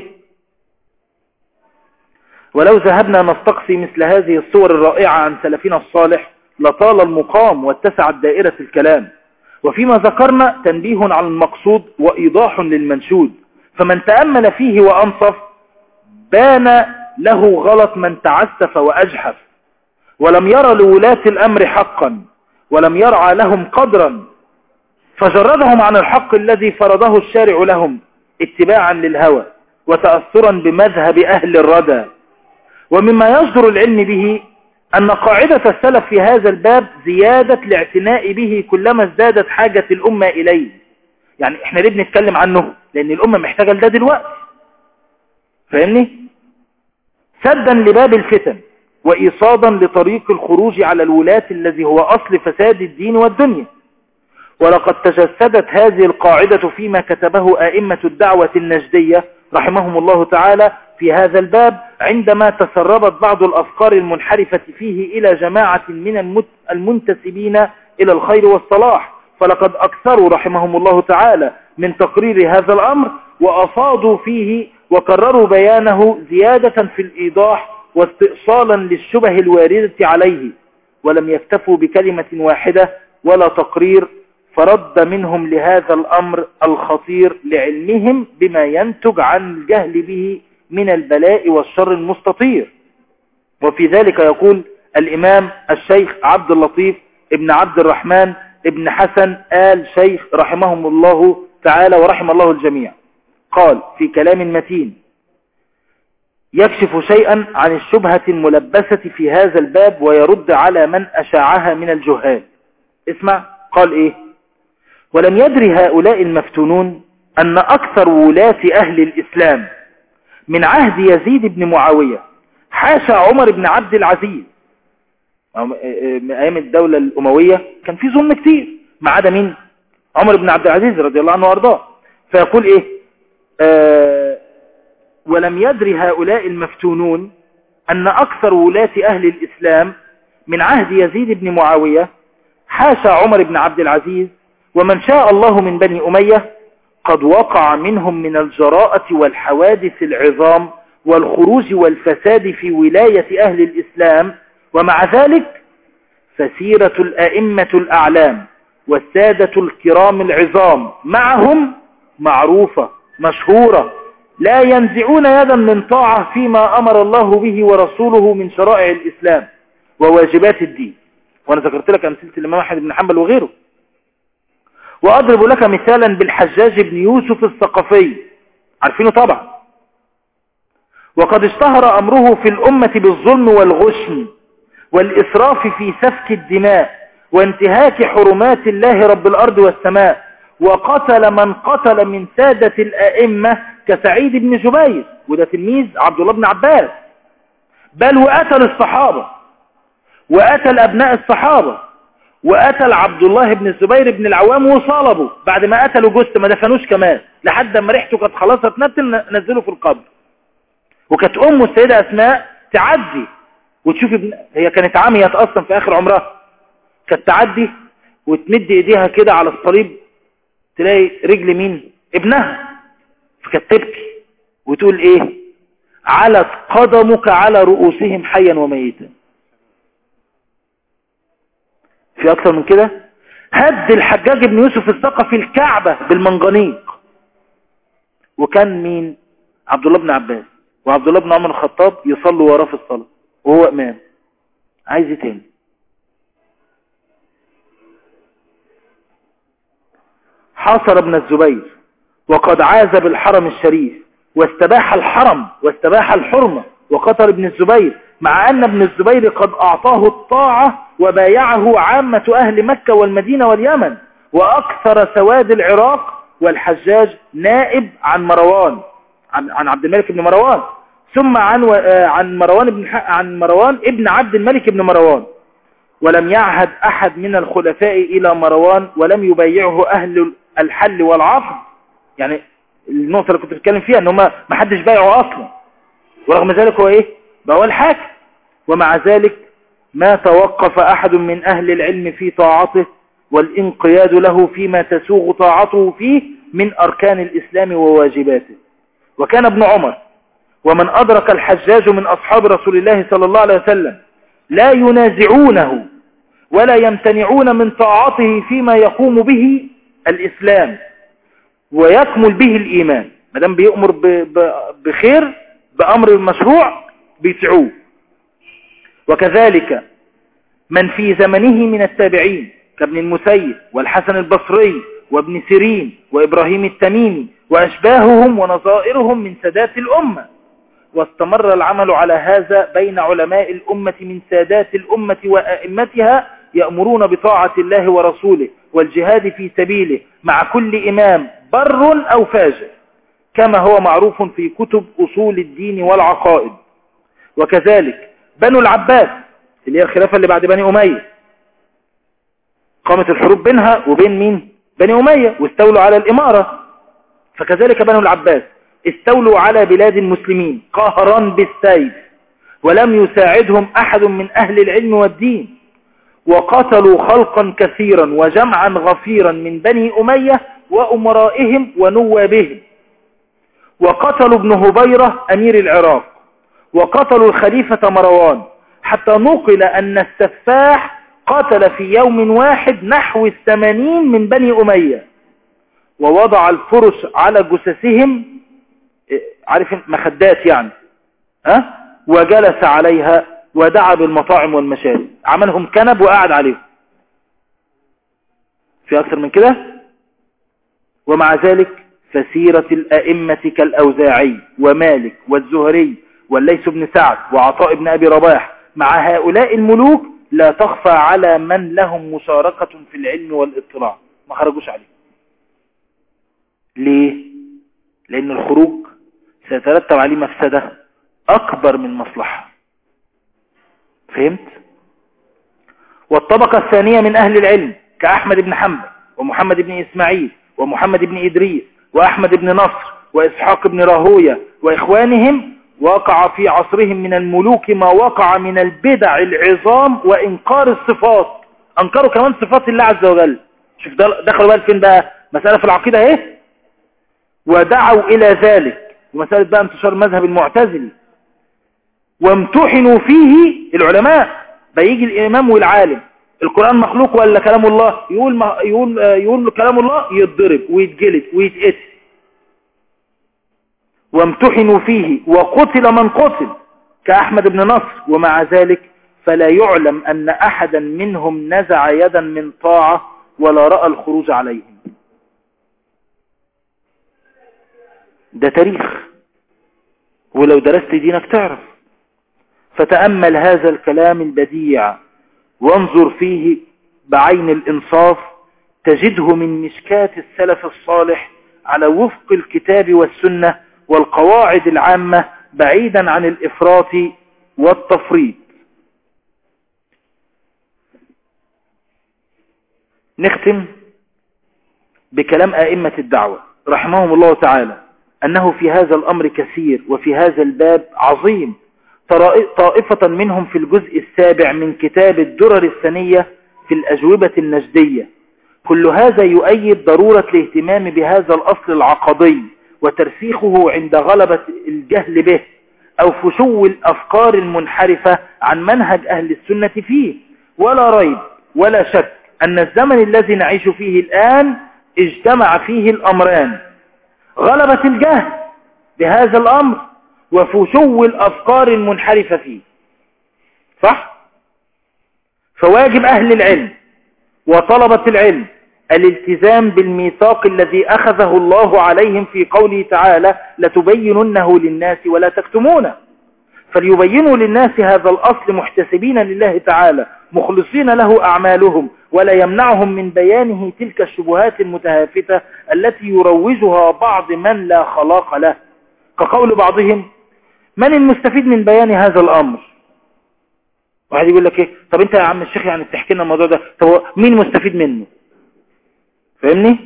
ولو ذهبنا نستقصي مثل هذه الصور الرائعة عن سلفنا الصالح لطال المقام واتسعت دائرة الكلام وفيما ذكرنا تنبيه على المقصود وإيضاح للمنشود فمن تأمل فيه وأنصف بان له غلط من تعسف وأجحف ولم يرى لولاة الأمر حقا ولم يرعى لهم قدرا فجردهم عن الحق الذي فرضه الشارع لهم اتباعا للهوى وتأثرا بمذهب أهل الردى ومما يصدر العلم به أن قاعدة السلف في هذا الباب زيادة الاعتناء به كلما ازدادت حاجة الأمة إليه يعني احنا ليه بنتكلم عنه لأن الأمة محتاجة لده دلوقتي فاهمني سدا لباب الفتن وإيصادا لطريق الخروج على الولاة الذي هو أصل فساد الدين والدنيا ولقد تجسدت هذه القاعدة فيما كتبه آئمة الدعوة النجدية رحمهم الله تعالى في هذا الباب عندما تسربت بعض الأفكار المنحرفة فيه إلى جماعة من المنتسبين إلى الخير والصلاح فلقد أكثروا رحمهم الله تعالى من تقرير هذا الأمر وأفاضوا فيه وكرروا بيانه زيادة في الإيضاح واستئصالا للشبه الواردة عليه ولم يكتفوا بكلمة واحدة ولا تقرير فرد منهم لهذا الأمر الخطير لعلمهم بما ينتج عن الجهل به من البلاء والشر المستطير وفي ذلك يقول الإمام الشيخ عبد اللطيف ابن عبد الرحمن ابن حسن آل شيخ رحمهم الله تعالى ورحم الله الجميع قال في كلام متين يكشف شيئا عن الشبهة الملبسة في هذا الباب ويرد على من أشاعها من الجهال اسمع قال ايه ولم يدري هؤلاء المفتونون أن أكثر ولاة أهل الإسلام من عهد يزيد بن معاوية حاشا عمر بن عبد العزيز من أيام الدولة الأموية كان في ظلم كتير ما عدا مين عمر بن عبد العزيز رضي الله عنه وارضاه فيقول ايه آه ولم يدري هؤلاء المفتونون أن أكثر ولاة أهل الإسلام من عهد يزيد بن معاوية حاشا عمر بن عبد العزيز ومن شاء الله من بني أمية قد وقع منهم من الجراءة والحوادث العظام والخروج والفساد في ولاية أهل الإسلام ومع ذلك فسيرة الأئمة الأعلام والسادة الكرام العظام معهم معروفة مشهورة لا ينزعون يدا من طاعة فيما أمر الله به ورسوله من شرائع الإسلام وواجبات الدين وأنا ذكرت لك أمثلة الإمام أحمد بن حنبل وغيره وأضرب لك مثالا بالحجاج بن يوسف الثقفي عارفينه طبعا وقد اشتهر أمره في الأمة بالظلم والغشم والإسراف في سفك الدماء وانتهاك حرمات الله رب الأرض والسماء وقتل من قتل من سادة الأئمة كسعيد بن جبير وده تلميذ عبد الله بن عباس بل وقتل الصحابة وقتل أبناء الصحابة وقتل عبد الله بن الزبير بن العوام وصلبه بعد ما قتلوا جثة ما دفنوش كمان لحد ما ريحته كانت خلاص هتنتل نزله في القبر وكانت أمه السيدة أسماء تعدي وتشوف ابن... هي كانت عميت أصلا في آخر عمرها كانت تعدي وتمد إيديها كده على الصليب تلاقي رجل مين ابنها فكانت تبكي وتقول ايه علت قدمك على رؤوسهم حيا وميتا في اكثر من كده هد الحجاج بن يوسف الثقفي الكعبة بالمنجنيق وكان مين عبد الله بن عباس وعبد الله بن عمر الخطاب يصلوا وراه في الصلاة وهو امام عايز ايه تاني حاصر ابن الزبير وقد عاز بالحرم الشريف واستباح الحرم واستباح الحرمة وقتل ابن الزبير مع أن ابن الزبير قد أعطاه الطاعة وبايعه عامة أهل مكة والمدينة واليمن وأكثر سواد العراق والحجاج نائب عن مروان عن عبد الملك بن مروان ثم عن عن مروان بن عن مروان ابن عبد الملك بن مروان ولم يعهد أحد من الخلفاء إلى مروان ولم يبايعه أهل الحل والعقد يعني النقطة اللي كنت بتكلم فيها ان هم ما حدش بايعه اصلا ورغم ذلك هو ايه بقى هو الحاكم ومع ذلك ما توقف احد من اهل العلم في طاعته والانقياد له فيما تسوغ طاعته فيه من اركان الاسلام وواجباته وكان ابن عمر ومن ادرك الحجاج من اصحاب رسول الله صلى الله عليه وسلم لا ينازعونه ولا يمتنعون من طاعته فيما يقوم به الإسلام ويكمل به الإيمان ما دام بيأمر بخير بأمر مشروع بيطيعوه وكذلك من في زمنه من التابعين كابن المسيب والحسن البصري وابن سيرين وإبراهيم التميمي وأشباههم ونظائرهم من سادات الأمة واستمر العمل على هذا بين علماء الأمة من سادات الأمة وأئمتها يأمرون بطاعة الله ورسوله والجهاد في سبيله مع كل إمام بر أو فاجر كما هو معروف في كتب أصول الدين والعقائد وكذلك بنو العباس اللي هي الخلافة اللي بعد بني أمية قامت الحروب بينها وبين مين بني أمية واستولوا على الإمارة فكذلك بنو العباس استولوا على بلاد المسلمين قهرا بالسيف ولم يساعدهم أحد من أهل العلم والدين وقتلوا خلقا كثيرا وجمعا غفيرا من بني أمية وأمرائهم ونوابهم وقتلوا ابن هبيرة أمير العراق وقتلوا الخليفة مروان حتى نقل أن السفاح قتل في يوم واحد نحو الثمانين من بني أمية ووضع الفرش على جثثهم عارف مخدات يعني ها وجلس عليها ودعا بالمطاعم والمشارب عملهم كنب وقعد عليهم في أكثر من كده ومع ذلك فسيرة الأئمة كالأوزاعي ومالك والزهري والليث بن سعد وعطاء بن أبي رباح مع هؤلاء الملوك لا تخفى على من لهم مشاركة في العلم والاطلاع ما خرجوش عليه ليه لأن الخروج سيترتب عليه مفسدة أكبر من مصلحة فهمت والطبقة الثانية من أهل العلم كأحمد بن حنبل ومحمد بن إسماعيل ومحمد بن إدريس وأحمد بن نصر وإسحاق بن راهوية وإخوانهم وقع في عصرهم من الملوك ما وقع من البدع العظام وإنكار الصفات أنكروا كمان صفات الله عز وجل شوف دخلوا بقى فين بقى مسألة في العقيدة ايه ودعوا إلى ذلك ومسألة بقى انتشار مذهب المعتزلي وامتحنوا فيه العلماء بيجي الإمام والعالم القرآن مخلوق ولا كلام الله يقول, ما يقول, يقول كلام الله يتضرب ويتجلد ويتقتل وامتحنوا فيه وقتل من قتل كأحمد بن نصر ومع ذلك فلا يعلم أن أحدا منهم نزع يدا من طاعة ولا رأى الخروج عليهم ده تاريخ ولو درست دينك تعرف فتأمل هذا الكلام البديع وانظر فيه بعين الإنصاف تجده من مشكات السلف الصالح على وفق الكتاب والسنة والقواعد العامة بعيدا عن الإفراط والتفريط نختم بكلام آئمة الدعوة رحمهم الله تعالى أنه في هذا الأمر كثير وفي هذا الباب عظيم طائفة منهم في الجزء السابع من كتاب الدرر الثانية في الأجوبة النجدية كل هذا يؤيد ضرورة الاهتمام بهذا الأصل العقدي وترسيخه عند غلبة الجهل به أو فشو الأفكار المنحرفة عن منهج أهل السنة فيه ولا ريب ولا شك أن الزمن الذي نعيش فيه الآن اجتمع فيه الأمران غلبة الجهل بهذا الأمر وفشو الأفكار المنحرفة فيه صح؟ فواجب أهل العلم وطلبة العلم الالتزام بالميثاق الذي أخذه الله عليهم في قوله تعالى لتبيننه للناس ولا تكتمونه فليبينوا للناس هذا الأصل محتسبين لله تعالى مخلصين له أعمالهم ولا يمنعهم من بيانه تلك الشبهات المتهافتة التي يروجها بعض من لا خلاق له كقول بعضهم من المستفيد من بيان هذا الأمر واحد يقول لك ايه طب انت يا عم الشيخ يعني بتحكي لنا الموضوع ده طب مين مستفيد منه فاهمني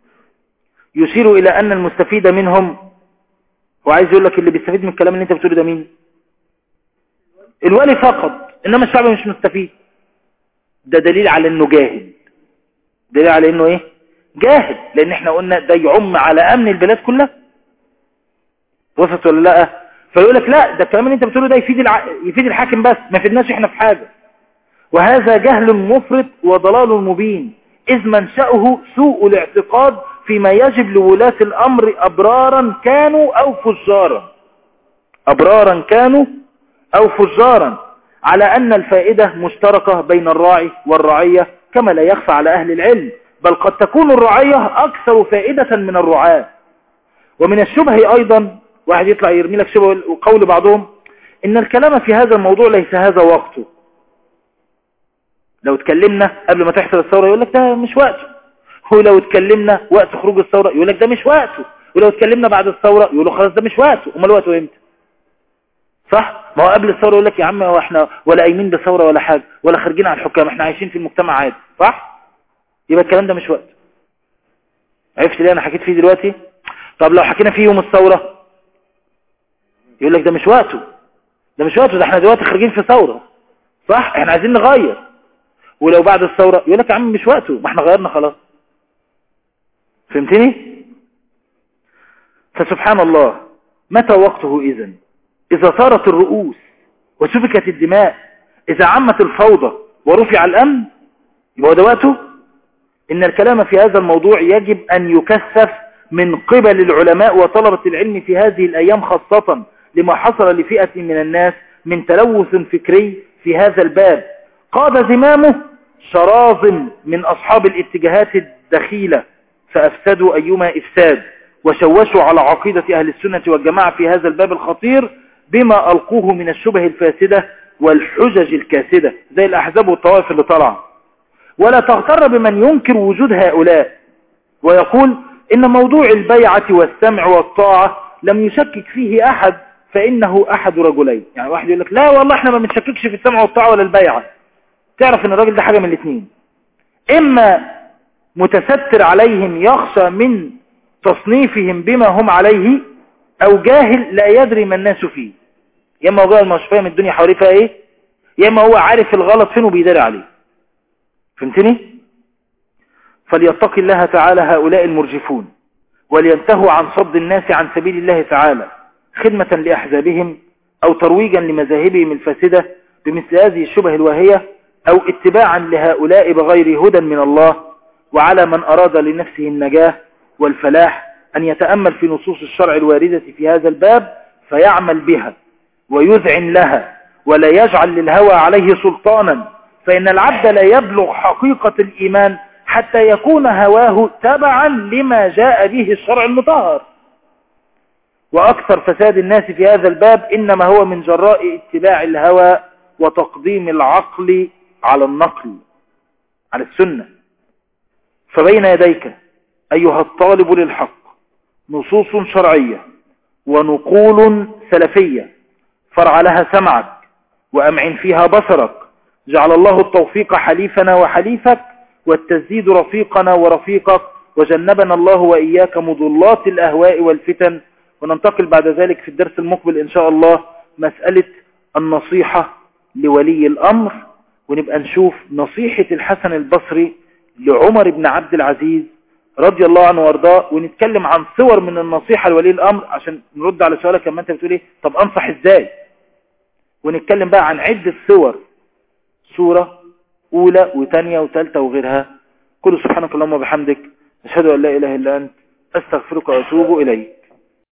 يشير الى ان المستفيد منهم وعايز يقول لك اللي بيستفيد من الكلام اللي انت بتقوله ده مين الولي فقط انما الشعب مش مستفيد ده دليل على انه جاهل دليل على انه ايه جاهل لان احنا قلنا ده يعم على امن البلاد كلها وصلت ولا لا فيقول لك لا ده الكلام اللي انت بتقوله ده يفيد الع... يفيد الحاكم بس ما يفيدناش احنا في حاجه وهذا جهل مفرط وضلال مبين إذ منشأه سوء الاعتقاد فيما يجب لولاة الأمر أبرارا كانوا أو فجارا أبرارا كانوا أو فجارا على أن الفائدة مشتركة بين الراعي والرعية كما لا يخفى على أهل العلم بل قد تكون الرعية أكثر فائدة من الرعاة ومن الشبه أيضا واحد يطلع يرمي لك شبه وقول بعضهم إن الكلام في هذا الموضوع ليس هذا وقته لو اتكلمنا قبل ما تحصل الثورة يقول لك ده مش وقته ولو اتكلمنا وقت خروج الثورة يقول لك ده مش وقته ولو اتكلمنا بعد الثورة يقولوا خلاص ده مش وقته امال وقته امتى صح ما هو قبل الثورة يقول لك يا عم هو احنا ولا قايمين بثورة ولا حاجة ولا خارجين على الحكام احنا عايشين في المجتمع عادي صح يبقى الكلام ده مش وقته عرفت ليه انا حكيت فيه دلوقتي طب لو حكينا فيه يوم الثورة يقول لك ده مش وقته ده مش وقته ده احنا دلوقتي خارجين في ثورة صح احنا عايزين نغير ولو بعد الثورة يقول لك يا عم مش وقته ما احنا غيرنا خلاص فهمتني فسبحان الله متى وقته إذن إذا صارت الرؤوس وسفكت الدماء إذا عمت الفوضى ورفع الأمن يبقى ده وقته إن الكلام في هذا الموضوع يجب أن يكثف من قبل العلماء وطلبة العلم في هذه الأيام خاصة لما حصل لفئة من الناس من تلوث فكري في هذا الباب قاد زمامه شرازم من أصحاب الاتجاهات الدخيلة فأفسدوا أيما إفساد وشوشوا على عقيدة أهل السنة والجماعة في هذا الباب الخطير بما ألقوه من الشبه الفاسدة والحجج الكاسدة زي الأحزاب والطوائف اللي طلع ولا تغتر بمن ينكر وجود هؤلاء ويقول إن موضوع البيعة والسمع والطاعة لم يشكك فيه أحد فإنه أحد رجلين يعني واحد يقول لك لا والله احنا ما بنشككش في السمع والطاعة ولا البيعة تعرف ان الراجل ده حاجة من الاثنين اما متستر عليهم يخشى من تصنيفهم بما هم عليه او جاهل لا يدري ما الناس فيه يا اما هو جاهل مش فاهم الدنيا حواليه فيها ايه يا اما هو عارف الغلط فين وبيداري عليه فهمتني فليتقي الله تعالى هؤلاء المرجفون ولينتهوا عن صد الناس عن سبيل الله تعالى خدمة لأحزابهم أو ترويجا لمذاهبهم الفاسدة بمثل هذه الشبه الواهية أو اتباعا لهؤلاء بغير هدى من الله وعلى من أراد لنفسه النجاة والفلاح أن يتأمل في نصوص الشرع الواردة في هذا الباب فيعمل بها ويذعن لها ولا يجعل للهوى عليه سلطانا فإن العبد لا يبلغ حقيقة الإيمان حتى يكون هواه تبعا لما جاء به الشرع المطهر وأكثر فساد الناس في هذا الباب إنما هو من جراء اتباع الهوى وتقديم العقل على النقل على السنة فبين يديك أيها الطالب للحق نصوص شرعية ونقول سلفية فرع لها سمعك وأمعن فيها بصرك جعل الله التوفيق حليفنا وحليفك والتزيد رفيقنا ورفيقك وجنبنا الله وإياك مضلات الأهواء والفتن وننتقل بعد ذلك في الدرس المقبل إن شاء الله مسألة النصيحة لولي الأمر ونبقى نشوف نصيحة الحسن البصري لعمر بن عبد العزيز رضي الله عنه وارضاه ونتكلم عن صور من النصيحة لولي الأمر عشان نرد على سؤالك كما أنت بتقول إيه طب أنصح إزاي ونتكلم بقى عن عدة صور سورة أولى وثانية وثالثة وغيرها كل سبحانك اللهم وبحمدك أشهد أن لا إله إلا أنت أستغفرك وأتوب إليك